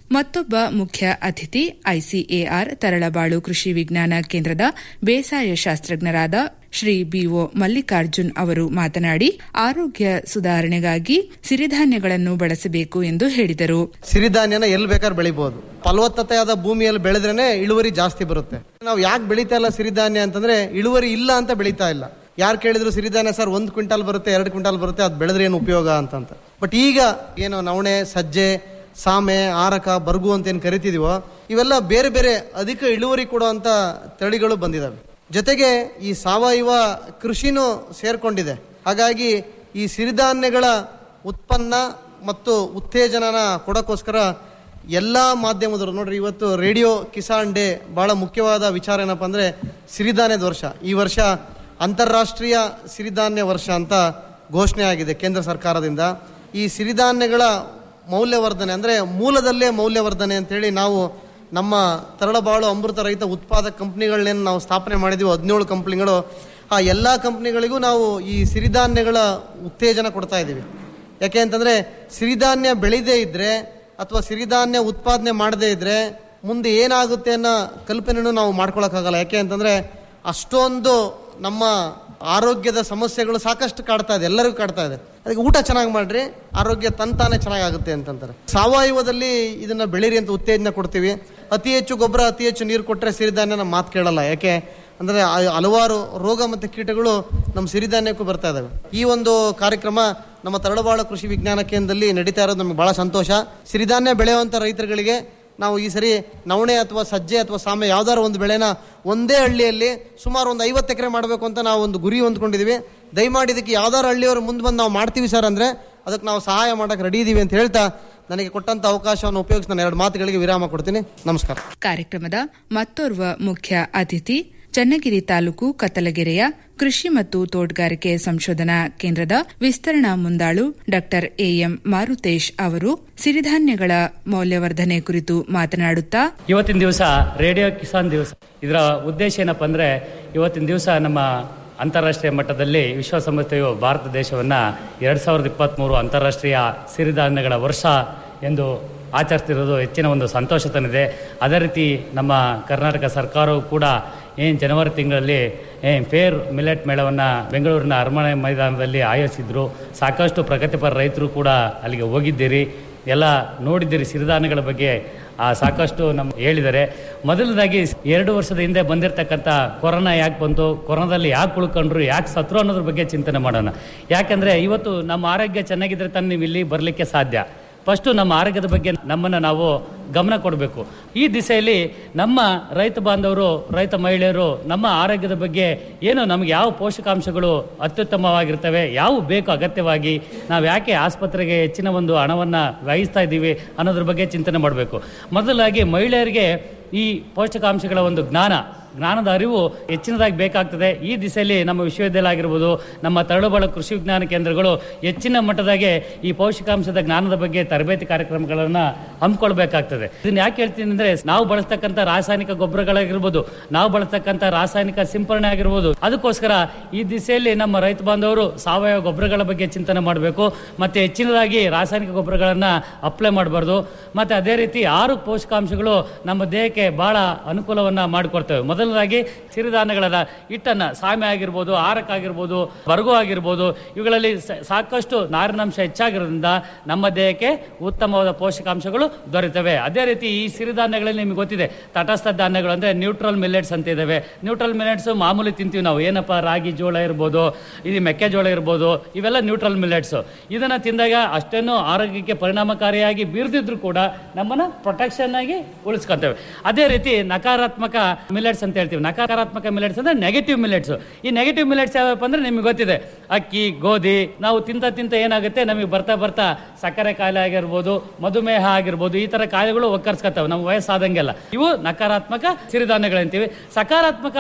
ಮತ್ತೊಬ್ಬ ಮುಖ್ಯ ಅತಿಥಿ ಐಸಿಎಆರ್ ತರಳಬಾಳು ಕೃಷಿ ವಿಜ್ಞಾನ ಕೇಂದ್ರದ ಬೇಸಾಯ ಶಾಸ್ತ್ರಜ್ಞರಾದ ಶ್ರೀ ಬಿಒ ಮಲ್ಲಿಕಾರ್ಜುನ್ ಅವರು ಮಾತನಾಡಿ ಆರೋಗ್ಯ ಸುಧಾರಣೆಗಾಗಿ ಸಿರಿಧಾನ್ಯಗಳನ್ನು ಬಳಸಬೇಕು ಎಂದು ಹೇಳಿದರು ಸಿರಿಧಾನ್ಯನ ಎಲ್ಲಿ ಬೇಕಾದ್ರೆ ಬೆಳಿಬಹುದು ಫಲವತ್ತತೆಯಾದ ಭೂಮಿಯಲ್ಲಿ ಬೆಳೆದ್ರೇನೆ ಇಳುವರಿ ಜಾಸ್ತಿ ಬರುತ್ತೆ ನಾವು ಯಾಕೆ ಬೆಳೀತಾ ಇಲ್ಲ ಸಿರಿಧಾನ್ಯ ಅಂತಂದ್ರೆ ಇಳುವರಿ ಇಲ್ಲ ಅಂತ ಬೆಳೀತಾ ಇಲ್ಲ ಯಾರು ಕೇಳಿದ್ರು ಸಿರಿಧಾನ್ಯ ಸರ್ ಒಂದು ಕ್ವಿಂಟಾಲ್ ಬರುತ್ತೆ ಎರಡು ಕ್ವಿಂಟಾಲ್ ಬರುತ್ತೆ ಅದು ಬೆಳೆದ್ರೆ ಏನು ಉಪಯೋಗ ಅಂತಂತ ಬಟ್ ಈಗ ಏನು ನವಣೆ ಸಜ್ಜೆ ಸಾಮೆ ಆರಕ ಬರ್ಗು ಅಂತ ಏನು ಕರಿತಿದೀವೋ ಇವೆಲ್ಲ ಬೇರೆ ಬೇರೆ ಅಧಿಕ ಇಳುವರಿ ಕೊಡುವಂತ ತಳಿಗಳು ಬಂದಿದಾವೆ ಜೊತೆಗೆ ಈ ಸಾವಯವ ಕೃಷಿನೂ ಸೇರ್ಕೊಂಡಿದೆ ಹಾಗಾಗಿ ಈ ಸಿರಿಧಾನ್ಯಗಳ ಉತ್ಪನ್ನ ಮತ್ತು ಉತ್ತೇಜನನ ಕೊಡೋಕ್ಕೋಸ್ಕರ ಎಲ್ಲ ಮಾಧ್ಯಮದವರು ನೋಡ್ರಿ ಇವತ್ತು ರೇಡಿಯೋ ಕಿಸಾನ್ ಡೇ ಬಹಳ ಮುಖ್ಯವಾದ ವಿಚಾರ ಏನಪ್ಪ ಅಂದ್ರೆ ಸಿರಿಧಾನ್ಯದ ವರ್ಷ ಈ ವರ್ಷ ಅಂತಾರಾಷ್ಟ್ರೀಯ ಸಿರಿಧಾನ್ಯ ವರ್ಷ ಅಂತ ಘೋಷಣೆ ಆಗಿದೆ ಕೇಂದ್ರ ಸರ್ಕಾರದಿಂದ ಈ ಸಿರಿಧಾನ್ಯಗಳ ಮೌಲ್ಯವರ್ಧನೆ ಅಂದರೆ ಮೂಲದಲ್ಲೇ ಮೌಲ್ಯವರ್ಧನೆ ಅಂತೇಳಿ ನಾವು ನಮ್ಮ ತರಳಬಾಳು ಅಮೃತ ರಹಿತ ಉತ್ಪಾದಕ ಕಂಪ್ನಿಗಳನ್ನೇನು ನಾವು ಸ್ಥಾಪನೆ ಮಾಡಿದ್ದೀವಿ ಹದಿನೇಳು ಕಂಪ್ನಿಗಳು ಆ ಎಲ್ಲ ಕಂಪ್ನಿಗಳಿಗೂ ನಾವು ಈ ಸಿರಿಧಾನ್ಯಗಳ ಉತ್ತೇಜನ ಕೊಡ್ತಾ ಇದ್ದೀವಿ ಯಾಕೆ ಅಂತಂದರೆ ಸಿರಿಧಾನ್ಯ ಬೆಳೆದೇ ಇದ್ದರೆ ಅಥವಾ ಸಿರಿಧಾನ್ಯ ಉತ್ಪಾದನೆ ಮಾಡದೇ ಇದ್ದರೆ ಮುಂದೆ ಏನಾಗುತ್ತೆ ಅನ್ನೋ ಕಲ್ಪನೆನೂ ನಾವು ಮಾಡ್ಕೊಳಕ್ಕಾಗಲ್ಲ ಯಾಕೆ ಅಂತಂದರೆ ಅಷ್ಟೊಂದು ನಮ್ಮ ಆರೋಗ್ಯದ ಸಮಸ್ಯೆಗಳು ಸಾಕಷ್ಟು ಕಾಡ್ತಾ ಇದೆ ಎಲ್ಲರಿಗೂ ಕಾಡ್ತಾ ಇದೆ ಅದಕ್ಕೆ ಊಟ ಚೆನ್ನಾಗಿ ಮಾಡ್ರಿ ಆರೋಗ್ಯ ತಂತಾನೆ ಚೆನ್ನಾಗಾಗುತ್ತೆ ಅಂತಂತಾರೆ ಸಾವಯವದಲ್ಲಿ ಇದನ್ನ ಬೆಳೀರಿ ಅಂತ ಉತ್ತೇಜನ ಕೊಡ್ತೀವಿ ಅತಿ ಹೆಚ್ಚು ಗೊಬ್ಬರ ಅತಿ ಹೆಚ್ಚು ನೀರು ಕೊಟ್ಟರೆ ಸಿರಿಧಾನ್ಯನ ಮಾತು ಕೇಳಲ್ಲ ಯಾಕೆ ಅಂದ್ರೆ ಆ- ಹಲವಾರು ರೋಗ ಮತ್ತು ಕೀಟಗಳು ನಮ್ಮ ಸಿರಿಧಾನ್ಯಕ್ಕೂ ಬರ್ತಾ ಇದಾವೆ ಈ ಒಂದು ಕಾರ್ಯಕ್ರಮ ನಮ್ಮ ತರಳಬಾಳ ಕೃಷಿ ವಿಜ್ಞಾನ ಕೇಂದ್ರದಲ್ಲಿ ನಡೀತಾ ಇರೋದು ನಮಗೆ ಬಹಳ ಸಂತೋಷ ಸಿರಿಧಾನ್ಯ ಬೆಳೆಯುವಂತ ರೈತರುಗಳಿಗೆ ನಾವು ಈ ಸರಿ ನವಣೆ ಅಥವಾ ಸಜ್ಜೆ ಅಥವಾ ಸಾಮೆ ಯಾವ್ದಾದ್ರು ಒಂದು ಬೆಳೆನ ಒಂದೇ ಹಳ್ಳಿಯಲ್ಲಿ ಸುಮಾರು ಒಂದು ಐವತ್ತು ಎಕರೆ ಮಾಡಬೇಕು ಅಂತ ನಾವು ಒಂದು ಗುರಿ ಹೊಂದ್ಕೊಂಡಿದೀವಿ ದಯಮಾಡಿ ಇದಕ್ಕೆ ಯಾವ್ದಾರು ಹಳ್ಳಿಯವರು ಮುಂದೆ ಬಂದು ನಾವು ಮಾಡ್ತೀವಿ ಸರ್ ಅಂದ್ರೆ ಅದಕ್ಕೆ ನಾವು ಸಹಾಯ ಮಾಡಕ್ಕೆ ರೆಡಿ ಇದೀವಿ ಅಂತ ಹೇಳ್ತಾ ನನಗೆ ಕೊಟ್ಟಂತ ಅವಕಾಶವನ್ನು ಉಪಯೋಗಿಸಿ ನಾನು ಎರಡು ಮಾತುಗಳಿಗೆ ವಿರಾಮ ಕೊಡ್ತೀನಿ ನಮಸ್ಕಾರ ಕಾರ್ಯಕ್ರಮದ ಮತ್ತೋರ್ವ ಮುಖ್ಯ ಅತಿಥಿ ಚನ್ನಗಿರಿ ತಾಲೂಕು ಕತ್ತಲಗೆರೆಯ ಕೃಷಿ ಮತ್ತು ತೋಟಗಾರಿಕೆ ಸಂಶೋಧನಾ ಕೇಂದ್ರದ ವಿಸ್ತರಣಾ ಮುಂದಾಳು ಡಾಕ್ಟರ್ ಎಎಂ ಮಾರುತೇಶ್ ಅವರು ಸಿರಿಧಾನ್ಯಗಳ ಮೌಲ್ಯವರ್ಧನೆ ಕುರಿತು ಮಾತನಾಡುತ್ತಾ ಇವತ್ತಿನ ದಿವಸ ರೇಡಿಯೋ ಕಿಸಾನ್ ದಿವಸ ಇದರ ಉದ್ದೇಶ ಏನಪ್ಪ ಅಂದರೆ ಇವತ್ತಿನ ದಿವಸ ನಮ್ಮ ಅಂತಾರಾಷ್ಟ್ರೀಯ ಮಟ್ಟದಲ್ಲಿ ವಿಶ್ವಸಂಸ್ಥೆಯು ಭಾರತ ದೇಶವನ್ನು ಎರಡು ಸಾವಿರದ ಇಪ್ಪತ್ತ್ಮೂರು ಅಂತಾರಾಷ್ಟ್ರೀಯ ಸಿರಿಧಾನ್ಯಗಳ ವರ್ಷ ಎಂದು ಆಚರಿಸ್ತಿರೋದು ಹೆಚ್ಚಿನ ಒಂದು ಸಂತೋಷ ತಂದಿದೆ ಅದೇ ರೀತಿ ನಮ್ಮ ಕರ್ನಾಟಕ ಸರ್ಕಾರವು ಕೂಡ ಏನು ಜನವರಿ ತಿಂಗಳಲ್ಲಿ ಏನು ಫೇರ್ ಮಿಲೆಟ್ ಮೇಳವನ್ನು ಬೆಂಗಳೂರಿನ ಅರಮನೆ ಮೈದಾನದಲ್ಲಿ ಆಯೋಜಿಸಿದ್ರು ಸಾಕಷ್ಟು ಪ್ರಗತಿಪರ ರೈತರು ಕೂಡ ಅಲ್ಲಿಗೆ ಹೋಗಿದ್ದೀರಿ ಎಲ್ಲ ನೋಡಿದ್ದೀರಿ ಸಿರಿಧಾನ್ಯಗಳ ಬಗ್ಗೆ ಆ ಸಾಕಷ್ಟು ನಮ್ಮ ಹೇಳಿದ್ದಾರೆ ಮೊದಲನೇದಾಗಿ ಎರಡು ವರ್ಷದ ಹಿಂದೆ ಬಂದಿರತಕ್ಕಂಥ ಕೊರೋನಾ ಯಾಕೆ ಬಂತು ಕೊರೋನಾದಲ್ಲಿ ಯಾಕೆ ಉಳ್ಕೊಂಡ್ರು ಯಾಕೆ ಸತ್ರು ಅನ್ನೋದ್ರ ಬಗ್ಗೆ ಚಿಂತನೆ ಮಾಡೋಣ ಯಾಕಂದ್ರೆ ಇವತ್ತು ನಮ್ಮ ಆರೋಗ್ಯ ಚೆನ್ನಾಗಿದ್ರೆ ತಾನು ನೀವು ಇಲ್ಲಿ ಬರಲಿಕ್ಕೆ ಸಾಧ್ಯ ಫಸ್ಟು ನಮ್ಮ ಆರೋಗ್ಯದ ಬಗ್ಗೆ ನಮ್ಮನ್ನು ನಾವು ಗಮನ ಕೊಡಬೇಕು ಈ ದಿಸೆಯಲ್ಲಿ ನಮ್ಮ ರೈತ ಬಾಂಧವರು ರೈತ ಮಹಿಳೆಯರು ನಮ್ಮ ಆರೋಗ್ಯದ ಬಗ್ಗೆ ಏನು ನಮಗೆ ಯಾವ ಪೋಷಕಾಂಶಗಳು ಅತ್ಯುತ್ತಮವಾಗಿರ್ತವೆ ಯಾವ ಬೇಕು ಅಗತ್ಯವಾಗಿ ನಾವು ಯಾಕೆ ಆಸ್ಪತ್ರೆಗೆ ಹೆಚ್ಚಿನ ಒಂದು ಹಣವನ್ನು ವ್ಯಯಿಸ್ತಾ ಇದ್ದೀವಿ ಅನ್ನೋದ್ರ ಬಗ್ಗೆ ಚಿಂತನೆ ಮಾಡಬೇಕು ಮೊದಲಾಗಿ ಮಹಿಳೆಯರಿಗೆ ಈ ಪೋಷಕಾಂಶಗಳ ಒಂದು ಜ್ಞಾನ ಜ್ಞಾನದ ಅರಿವು ಹೆಚ್ಚಿನದಾಗಿ ಬೇಕಾಗ್ತದೆ ಈ ದಿಸೆಯಲ್ಲಿ ನಮ್ಮ ವಿಶ್ವವಿದ್ಯಾಲಯ ಆಗಿರ್ಬೋದು ನಮ್ಮ ತರಳುಬಾಳು ಕೃಷಿ ವಿಜ್ಞಾನ ಕೇಂದ್ರಗಳು ಹೆಚ್ಚಿನ ಮಟ್ಟದಾಗೆ ಈ ಪೌಷ್ಟಿಕಾಂಶದ ಜ್ಞಾನದ ಬಗ್ಗೆ ತರಬೇತಿ ಕಾರ್ಯಕ್ರಮಗಳನ್ನು ಹಮ್ಮಿಕೊಳ್ಬೇಕಾಗ್ತದೆ ಇದನ್ನ ಯಾಕೆ ಹೇಳ್ತೀನಿ ಅಂದ್ರೆ ನಾವು ಬಳಸ್ತಕ್ಕಂಥ ರಾಸಾಯನಿಕ ಗೊಬ್ಬರಗಳಾಗಿರ್ಬೋದು ನಾವು ಬಳಸ್ತಕ್ಕಂಥ ರಾಸಾಯನಿಕ ಸಿಂಪರಣೆ ಆಗಿರ್ಬೋದು ಅದಕ್ಕೋಸ್ಕರ ಈ ದಿಸೆಯಲ್ಲಿ ನಮ್ಮ ರೈತ ಬಾಂಧವರು ಸಾವಯವ ಗೊಬ್ಬರಗಳ ಬಗ್ಗೆ ಚಿಂತನೆ ಮಾಡಬೇಕು ಮತ್ತೆ ಹೆಚ್ಚಿನದಾಗಿ ರಾಸಾಯನಿಕ ಗೊಬ್ಬರಗಳನ್ನ ಅಪ್ಲೈ ಮಾಡಬಾರ್ದು ಮತ್ತೆ ಅದೇ ರೀತಿ ಆರು ಪೋಷಕಾಂಶಗಳು ನಮ್ಮ ದೇಹಕ್ಕೆ ಬಹಳ ಅನುಕೂಲವನ್ನ ಮಾಡಿಕೊಡ್ತವೆ ಮೊದಲನೇದಾಗಿ ಸಿರಿಧಾನ್ಯಗಳನ್ನ ಹಿಟ್ಟನ್ನ ಸಾಮೆ ಆಗಿರ್ಬೋದು ಆರಕ ಆಗಿರ್ಬೋದು ಬರ್ಗು ಆಗಿರ್ಬೋದು ಇವುಗಳಲ್ಲಿ ಸ- ಸಾಕಷ್ಟು ನಾರಿನಾಂಶ ಹೆಚ್ಚಾಗಿರೋದ್ರಿಂದ ನಮ್ಮ ದೇಹಕ್ಕೆ ಉತ್ತಮವಾದ ಪೋಷಕಾಂಶಗಳು ದೊರೆತವೆ ಅದೇ ರೀತಿ ಈ ಸಿರಿಧಾನ್ಯಗಳಲ್ಲಿ ನಿಮಗೆ ಗೊತ್ತಿದೆ ತಟಸ್ಥ ಧಾನ್ಯಗಳು ಅಂದ್ರೆ ನ್ಯೂಟ್ರಲ್ ಮಿಲೆಟ್ಸ್ ಅಂತ ಇದಾವೆ ನ್ಯೂಟ್ರಲ್ ಮಿಲೆಟ್ಸ್ ಮಾಮೂಲಿ ತಿಂತೀವಿ ನಾವು ಏನಪ್ಪ ರಾಗಿ ಜೋಳ ಇರ್ಬೋದು ಇದು ಮೆಕ್ಕೆಜೋಳ ಇರ್ಬೋದು ಇವೆಲ್ಲ ನ್ಯೂಟ್ರಲ್ ಮಿಲೆಟ್ಸ್ ಇದನ್ನ ತಿಂದಾಗ ಅಷ್ಟೇನು ಆರೋಗ್ಯಕ್ಕೆ ಪರಿಣಾಮಕಾರಿಯಾಗಿ ಬೀರ್ದಿದ್ರು ಕೂಡ ನಮ್ಮನ್ನ ಪ್ರೊಟೆಕ್ಷನ್ ಆಗಿ ಉಳಿಸ್ಕೊಂತೇವೆ ಅದೇ ರೀತಿ ನಕಾರಾತ್ಮಕ ಮಿಲೆಟ್ಸ್ ಅಂತ ಹೇಳ್ತೀವಿ ನಕಾರಾತ್ಮಕ ಮಿಲೆಟ್ಸ್ ಅಂದ್ರೆ ನೆಗೆಟಿವ್ ಮಿಲೆಟ್ಸ್ ಈ ನೆಗೆಟಿವ್ ಮಿಲೆಟ್ಸ್ ಯಾವಪ್ಪ ಅಂದ್ರೆ ನಿಮಗೆ ಗೊತ್ತಿದೆ ಅಕ್ಕಿ ಗೋಧಿ ನಾವು ತಿಂತ ತಿಂತ ಏನಾಗುತ್ತೆ ನಮಗೆ ಬರ್ತಾ ಬರ್ತಾ ಸಕ್ಕರೆ ಕಾಯಿಲೆ ಆಗಿರ್ಬೋದು ಮಧುಮೇಹ ಆಗಿರ್ಬೋದು ಈ ತರ ಕಾಯಿಲೆಗಳು ಒಕ್ಕರ್ಸ್ಕೊತಾವೆ ನಮ್ಮ ವಯಸ್ಸಾದಂಗೆಲ್ಲ ಇವು ನಕಾರಾತ್ಮಕ ಸಿರಿಧಾನ್ಯಗಳಂತೀವಿ ಸಕಾರಾತ್ಮಕ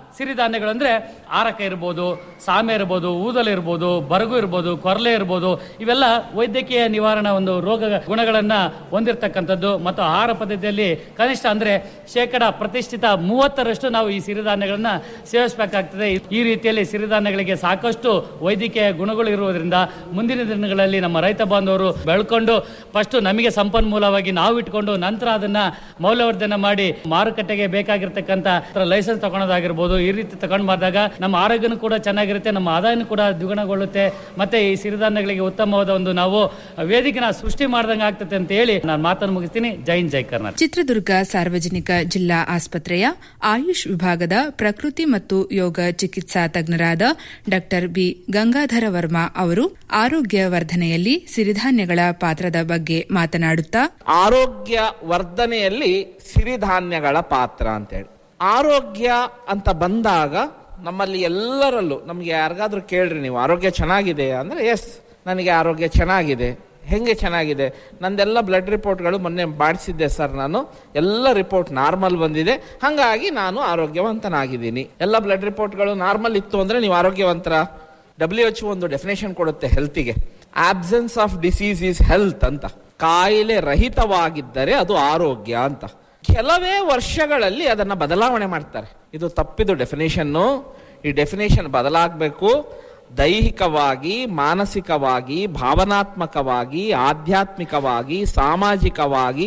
ಸಿರಿಧಾನ್ಯಗಳು ಅಂದ್ರೆ ಆರಕ ಇರ್ಬೋದು ಸಾಮೆ ಇರ್ಬೋದು ಊದಲ ಇರ್ಬೋದು ಬರಗು ಇರ್ಬೋದು ಕೊರಲೆ ಇರ್ಬೋದು ಇವೆಲ್ಲ ವೈದ್ಯಕೀಯ ನಿವಾರಣಾ ಒಂದು ರೋಗ ಗುಣಗಳನ್ನ ಹೊಂದಿರತಕ್ಕಂಥದ್ದು ಮತ್ತು ಆಹಾರ ಪದ್ಧತಿಯಲ್ಲಿ ಕನಿಷ್ಠ ಅಂದ್ರೆ ಶೇಕಡ ಪ್ರತಿಷ್ಠಿತ ಮೂವತ್ತರಷ್ಟು ನಾವು ಈ ಸಿರಿಧಾನ್ಯಗಳನ್ನ ಸೇವಿಸಬೇಕಾಗ್ತದೆ ಈ ರೀತಿಯಲ್ಲಿ ಸಿರಿಧಾನ್ಯಗಳಿಗೆ ಸಾಕಷ್ಟು ವೈದ್ಯಕೀಯ ಗುಣಗಳು ಇರುವುದರಿಂದ ಮುಂದಿನ ದಿನಗಳಲ್ಲಿ ನಮ್ಮ ರೈತ ಬಾಂಧವರು ಬೆಳ್ಕೊಂಡು ಫಸ್ಟ್ ನಮಗೆ ಸಂಪನ್ಮೂಲವಾಗಿ ನಾವು ಇಟ್ಕೊಂಡು ನಂತರ ಅದನ್ನ ಮೌಲ್ಯವರ್ಧನೆ ಮಾಡಿ ಮಾರುಕಟ್ಟೆಗೆ ಬೇಕಾಗಿರ್ತಕ್ಕಂಥ ಲೈಸೆನ್ಸ್ ತಗೊಳೋದಾಗಿರ್ಬೋದು ಈ ರೀತಿ ತಗೊಂಡ್ ಬಂದಾಗ ನಮ್ಮ ಆರೋಗ್ಯನೂ ಕೂಡ ಚೆನ್ನಾಗಿರುತ್ತೆ ನಮ್ಮ ಆದಾಯನೂ ಕೂಡ ದ್ವಿಗುಣಗೊಳ್ಳುತ್ತೆ ಮತ್ತೆ ಈ ಸಿರಿಧಾನ್ಯಗಳಿಗೆ ಉತ್ತಮವಾದ ಒಂದು ನಾವು ವೇದಿಕೆನ ಸೃಷ್ಟಿ ಮಾಡ್ದಂಗೆ ಆಗ್ತದೆ ಅಂತ ಹೇಳಿ ನಾನು ಮಾತನ್ನು ಮುಗಿಸ್ತೀನಿ ಜೈ ಹಿಂದ್, ಜೈ ಕರ್ನಾಟಕ ಚಿತ್ರದುರ್ಗ ಸಾರ್ವಜನಿಕ ಜಿಲ್ಲಾ ಆಸ್ಪತ್ರೆಯ ಆಯುಷ್ ವಿಭಾಗದ ಪ್ರಕೃತಿ ಮತ್ತು ಯೋಗ ಚಿಕಿತ್ಸಾ ತಜ್ಞರಾದ ಡಾಕ್ಟರ್ ಬಿ ಗಂಗಾಧರ ವರ್ಮಾ ಅವರು ಆರೋಗ್ಯ ವರ್ಧನೆಯಲ್ಲಿ ಸಿರಿಧಾನ್ಯಗಳ ಪಾತ್ರದ ಬಗ್ಗೆ ಮಾತನಾಡುತ್ತಾ ಆರೋಗ್ಯ ವರ್ಧನೆಯಲ್ಲಿ ಸಿರಿಧಾನ್ಯಗಳ ಪಾತ್ರ ಅಂತೇಳಿ ಆರೋಗ್ಯ ಅಂತ ಬಂದಾಗ ನಮ್ಮಲ್ಲಿ ಎಲ್ಲರಲ್ಲೂ ನಮ್ಗೆ ಯಾರಿಗಾದ್ರೂ ಕೇಳ್ರಿ ನೀವು ಆರೋಗ್ಯ ಚೆನ್ನಾಗಿದೆ ಅಂದ್ರೆ ಎಸ್ ನನಗೆ ಆರೋಗ್ಯ ಚೆನ್ನಾಗಿದೆ ಹೆಂಗೆ ಚೆನ್ನಾಗಿದೆ ನಂದೆಲ್ಲ ಬ್ಲಡ್ ರಿಪೋರ್ಟ್ಗಳು ಮೊನ್ನೆ ಮಾಡಿಸಿದ್ದೆ ಸರ್ ನಾನು ಎಲ್ಲ ರಿಪೋರ್ಟ್ ನಾರ್ಮಲ್ ಬಂದಿದೆ ಹಾಗಾಗಿ ನಾನು ಆರೋಗ್ಯವಂತನಾಗಿದ್ದೀನಿ ಎಲ್ಲ ಬ್ಲಡ್ ರಿಪೋರ್ಟ್ಗಳು ನಾರ್ಮಲ್ ಇತ್ತು ಅಂದ್ರೆ ನೀವು ಆರೋಗ್ಯವಂತರ ಡಬ್ಲ್ಯೂ ಎಚ್ ಒಂದು ಡೆಫಿನೇಷನ್ ಕೊಡುತ್ತೆ ಹೆಲ್ತಿಗೆ absence of disease is health ಅಂತ ಕಾಯಿಲೆ ರಹಿತವಾಗಿದ್ದರೆ ಅದು ಆರೋಗ್ಯ ಅಂತ ಕೆಲವೇ ವರ್ಷಗಳಲ್ಲಿ ಅದನ್ನ ಬದಲಾವಣೆ ಮಾಡ್ತಾರೆ ಇದು ತಪ್ಪಿದು ಡೆಫಿನೇಷನ್ನು ಈ ಡೆಫಿನೇಷನ್ ಬದಲಾಗಬೇಕು ದೈಹಿಕವಾಗಿ ಮಾನಸಿಕವಾಗಿ ಭಾವನಾತ್ಮಕವಾಗಿ ಆಧ್ಯಾತ್ಮಿಕವಾಗಿ ಸಾಮಾಜಿಕವಾಗಿ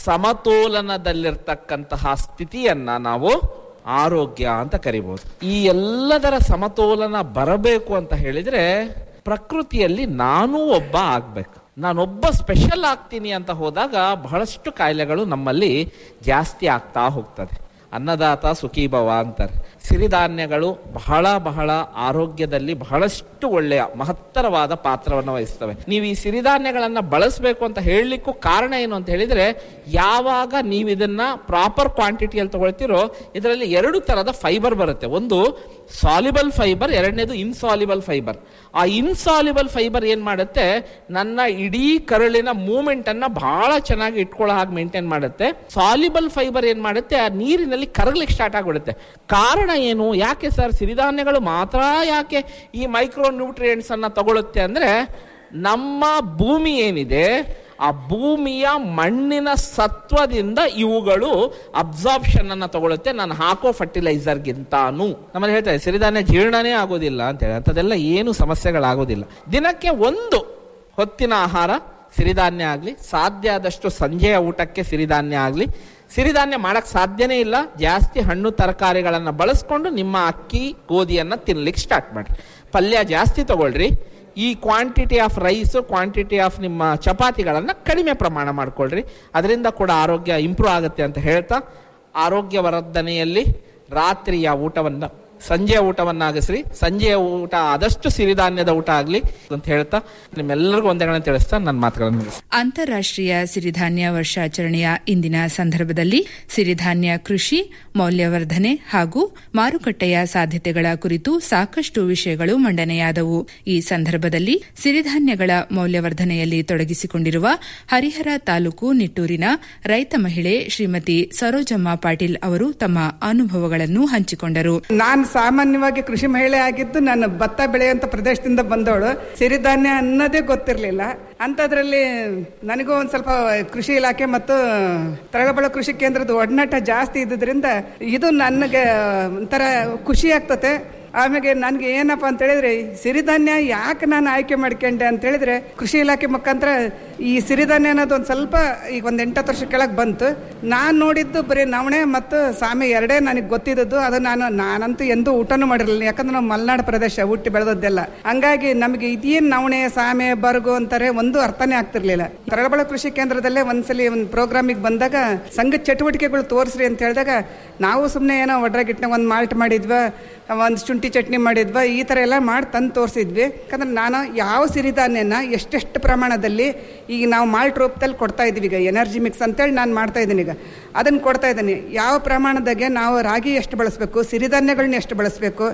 ಸಮತೋಲನದಲ್ಲಿರ್ತಕ್ಕಂತಹ ಸ್ಥಿತಿಯನ್ನ ನಾವು ಆರೋಗ್ಯ ಅಂತ ಕರಿಬಹುದು ಈ ಎಲ್ಲದರ ಸಮತೋಲನ ಬರಬೇಕು ಅಂತ ಹೇಳಿದ್ರೆ ಪ್ರಕೃತಿಯಲ್ಲಿ ನಾನೂ ಒಬ್ಬ ಆಗ್ಬೇಕು ನಾನೊಬ್ಬ ಸ್ಪೆಷಲ್ ಆಗ್ತೀನಿ ಅಂತ ಹೋದಾಗ ಬಹಳಷ್ಟು ಕಾಯಿಲೆಗಳು ನಮ್ಮಲ್ಲಿ ಜಾಸ್ತಿ ಆಗ್ತಾ ಹೋಗ್ತದೆ ಅನ್ನದಾತ ಸುಖೀಭವ ಅಂತಾರೆ ಸಿರಿಧಾನ್ಯಗಳು ಬಹಳ ಬಹಳ ಆರೋಗ್ಯದಲ್ಲಿ ಬಹಳಷ್ಟು ಒಳ್ಳೆಯ ಮಹತ್ತರವಾದ ಪಾತ್ರವನ್ನು ವಹಿಸ್ತವೆ ನೀವು ಈ ಸಿರಿಧಾನ್ಯಗಳನ್ನ ಬಳಸಬೇಕು ಅಂತ ಹೇಳಲಿಕ್ಕೂ ಕಾರಣ ಏನು ಅಂತ ಹೇಳಿದ್ರೆ ಯಾವಾಗ ನೀವು ಇದನ್ನ ಪ್ರಾಪರ್ ಕ್ವಾಂಟಿಟಿಯಲ್ಲಿ ತಗೊಳ್ತಿರೋ ಇದರಲ್ಲಿ ಎರಡು ತರದ ಫೈಬರ್ ಬರುತ್ತೆ ಒಂದು ಸಾಲಿಬಲ್ ಫೈಬರ್ ಎರಡನೇದು ಇನ್ಸಾಲಿಬಲ್ ಫೈಬರ್ ಆ ಇನ್ಸಾಲಿಬಲ್ ಫೈಬರ್ ಏನ್ ಮಾಡುತ್ತೆ ನನ್ನ ಇಡೀ ಕರುಳಿನ ಮೂವ್ಮೆಂಟ್ ಅನ್ನ ಬಹಳ ಚೆನ್ನಾಗಿ ಇಟ್ಕೊಳ್ಳೋ ಹಾಗೆ ಮೇಂಟೈನ್ ಮಾಡುತ್ತೆ ಸಾಲಿಬಲ್ ಫೈಬರ್ ಏನ್ ಮಾಡುತ್ತೆ ಆ ನೀರಿನಲ್ಲಿ ಕರಗ್ಲಿಕ್ಕೆ ಸ್ಟಾರ್ಟ್ ಆಗ್ಬಿಡುತ್ತೆ ಕಾರಣ ಏನು ಯಾಕೆ ಸರ್ ಸಿರಿಧಾನ್ಯಗಳು ಮಾತ್ರ ಯಾಕೆ ಈ ಮೈಕ್ರೋ ನ್ಯೂಟ್ರಿಯೆಂಟ್ಸ್ ಅನ್ನ ತಗೊಳುತ್ತೆ ಅಂದ್ರೆ ನಮ್ಮ ಭೂಮಿ ಏನಿದೆ ಆ ಭೂಮಿಯ ಮಣ್ಣಿನ ಸತ್ವದಿಂದ ಇವುಗಳು ಅಬ್ಸಾರ್ಪ್ಷನ್ ಅನ್ನ ತಗೊಳುತ್ತೆ ನಾನು ಹಾಕೋ ಫರ್ಟಿಲೈಸರ್ಗಿಂತಾನು ನಮ್ಮಲ್ಲಿ ಹೇಳ್ತಾರೆ ಸಿರಿಧಾನ್ಯ ಜೀರ್ಣನೇ ಆಗೋದಿಲ್ಲ ಅಂತ ಹೇಳಿ ಅಂಥದ್ದೆಲ್ಲ ಏನು ಸಮಸ್ಯೆಗಳಾಗೋದಿಲ್ಲ ದಿನಕ್ಕೆ ಒಂದು ಹೊತ್ತಿನ ಆಹಾರ ಸಿರಿಧಾನ್ಯ ಆಗಲಿ ಸಾಧ್ಯ ಆದಷ್ಟು ಸಂಜೆಯ ಊಟಕ್ಕೆ ಸಿರಿಧಾನ್ಯ ಆಗಲಿ ಸಿರಿಧಾನ್ಯ ಮಾಡಕ್ ಸಾಧ್ಯನೇ ಇಲ್ಲ ಜಾಸ್ತಿ ಹಣ್ಣು ತರಕಾರಿಗಳನ್ನ ಬಳಸ್ಕೊಂಡು ನಿಮ್ಮ ಅಕ್ಕಿ ಗೋಧಿಯನ್ನ ತಿನ್ಲಿಕ್ಕೆ ಸ್ಟಾರ್ಟ್ ಮಾಡಿ ಪಲ್ಯ ಜಾಸ್ತಿ ತಗೊಳ್ರಿ ಈ quantity of rice quantity of ನಿಮ್ಮ ಚಪಾತಿಗಳನ್ನ ಕಡಿಮೆ ಪ್ರಮಾಣ ಮಾಡ್ಕೊಳ್ರಿ ಅದರಿಂದ ಕೂಡ ಆರೋಗ್ಯ ಇಂಪ್ರೂವ್ ಆಗುತ್ತೆ ಅಂತ ಹೇಳ್ತಾ ಆರೋಗ್ಯ ವರ್ಧನೆಯಲ್ಲಿ ರಾತ್ರಿಯ ಊಟವನ್ನ ಸಂಜೆಯ ಊಟವನ್ನಾಗಿಸ್ರಿ ಸಂಜೆಯ ಊಟ ಆದಷ್ಟು ಸಿರಿಧಾನ್ಯದ ಊಟ ಆಗಲಿ ಅಂತ ಹೇಳ್ತಾ ನಿಮ್ಮೆಲ್ಲರಿಗೂ ಒಂದೆಗಳನ್ನ ತಿಳಿಸ್ತಾ ನನ್ನ ಮಾತುಗಳನ್ನು ಮುಗಿಸ್ತೀನಿ. ಅಂತಾರಾಷ್ಟ್ರೀಯ ಸಿರಿಧಾನ್ಯ ವರ್ಷಾಚರಣೆಯ ಇಂದಿನ ಸಂದರ್ಭದಲ್ಲಿ ಸಿರಿಧಾನ್ಯ ಕೃಷಿ ಮೌಲ್ಯವರ್ಧನೆ ಹಾಗೂ ಮಾರುಕಟ್ಟೆಯ ಸಾಧ್ಯತೆಗಳ ಕುರಿತು ಸಾಕಷ್ಟು ವಿಷಯಗಳು ಮಂಡನೆಯಾದವು ಈ ಸಂದರ್ಭದಲ್ಲಿ ಸಿರಿಧಾನ್ಯಗಳ ಮೌಲ್ಯವರ್ಧನೆಯಲ್ಲಿ ತೊಡಗಿಸಿಕೊಂಡಿರುವ ಹರಿಹರ ತಾಲೂಕು ನಿಟ್ಟೂರಿನ ರೈತ ಮಹಿಳೆ ಶ್ರೀಮತಿ ಸರೋಜಮ್ಮ ಪಾಟೀಲ್ ಅವರು ತಮ್ಮ ಅನುಭವಗಳನ್ನು ಹಂಚಿಕೊಂಡರು ನಾನು ಸಾಮಾನ್ಯವಾಗಿ ಕೃಷಿ ಮಹಿಳೆ ಆಗಿದ್ದು ನಾನು ಭತ್ತ ಬೆಳೆಯುವಂತ ಪ್ರದೇಶದಿಂದ ಬಂದವಳು ಸಿರಿಧಾನ್ಯ ಅನ್ನೋದೇ ಗೊತ್ತಿರಲಿಲ್ಲ ಅಂಥದ್ರಲ್ಲಿ ನನಗೂ ಒಂದು ಸ್ವಲ್ಪ ಕೃಷಿ ಇಲಾಖೆ ಮತ್ತು ತರಳಬಳ ಕೃಷಿ ಕೇಂದ್ರದ ಒಡನಾಟ ಜಾಸ್ತಿ ಇದ್ದಿದ್ರಿಂದ ಇದು ನನಗೆ ಒಂಥರ ಖುಷಿ ಆಗ್ತತೆ ಆಮೇಲೆ ನನಗೆ ಏನಪ್ಪ ಅಂತ ಹೇಳಿದ್ರೆ ಸಿರಿಧಾನ್ಯ ಯಾಕೆ ನಾನು ಆಯ್ಕೆ ಮಾಡ್ಕೊಂಡೆ ಅಂತ ಹೇಳಿದ್ರೆ ಕೃಷಿ ಇಲಾಖೆ ಮುಖಾಂತರ ಈ ಸಿರಿಧಾನ್ಯ ಅನ್ನೋದು ಒಂದು ಸ್ವಲ್ಪ ಈಗ ಒಂದು ಎಂಟತ್ತು ವರ್ಷ ಕೆಳಗೆ ಬಂತು ನಾನು ನೋಡಿದ್ದು ಬರೀ ನವಣೆ ಮತ್ತು ಸಾಮೆ ಎರಡೇ ನನಗೆ ಗೊತ್ತಿದ್ದದ್ದು ಅದು ನಾನು ನಾನಂತೂ ಎಂದೂ ಊಟನೂ ಮಾಡಿರಲಿಲ್ಲ ಯಾಕಂದ್ರೆ ನಾವು ಮಲೆನಾಡು ಪ್ರದೇಶ ಹುಟ್ಟಿ ಬೆಳೆದದ್ದೆಲ್ಲ ಹಂಗಾಗಿ ನಮಗೆ ಇದೇನು ನವಣೆ ಸಾಮೆ ಬರಗು ಅಂತಾರೆ ಒಂದು ಅರ್ಥನೇ ಆಗ್ತಿರ್ಲಿಲ್ಲ ತರಳಬಳ ಕೃಷಿ ಕೇಂದ್ರದಲ್ಲೇ ಒಂದ್ಸಲಿ ಒಂದು ಪ್ರೋಗ್ರಾಮಿಗೆ ಬಂದಾಗ ಸಂಘ ಚಟುವಟಿಕೆಗಳು ತೋರಿಸ್ರಿ ಅಂತ ಹೇಳಿದಾಗ ನಾವು ಸುಮ್ಮನೆ ಏನೋ ಒಡ್ರಾಗಿಟ್ನಾಗ ಒಂದು ಮಾಲ್ಟ್ ಮಾಡಿದ್ವ ಒಂದು ಶುಂಠಿ ಚಟ್ನಿ ಮಾಡಿದ್ವ ಈ ಥರ ಎಲ್ಲ ಮಾಡಿ ತಂದು ತೋರಿಸಿದ್ವಿ ಯಾಕಂದ್ರೆ ನಾನು ಯಾವ ಸಿರಿಧಾನ್ಯನ ಎಷ್ಟೆಷ್ಟು ಪ್ರಮಾಣದಲ್ಲಿ ಈಗ ನಾವು ಮಾಲ್ಟ್ ರೂಪದಲ್ಲಿ ಕೊಡ್ತಾ ಇದೀವಿ ಈಗ ಎನರ್ಜಿ ಮಿಕ್ಸ್ ಅಂತೇಳಿ ನಾನು ಮಾಡ್ತಾ ಇದ್ದೀನಿ ಈಗ ಅದನ್ನು ಕೊಡ್ತಾ ಇದ್ದೀನಿ ಯಾವ ಪ್ರಮಾಣದಾಗೆ ನಾವು ರಾಗಿ ಎಷ್ಟು ಬಳಸಬೇಕು ಸಿರಿಧಾನ್ಯಗಳನ್ನ ಎಷ್ಟು ಬಳಸಬೇಕು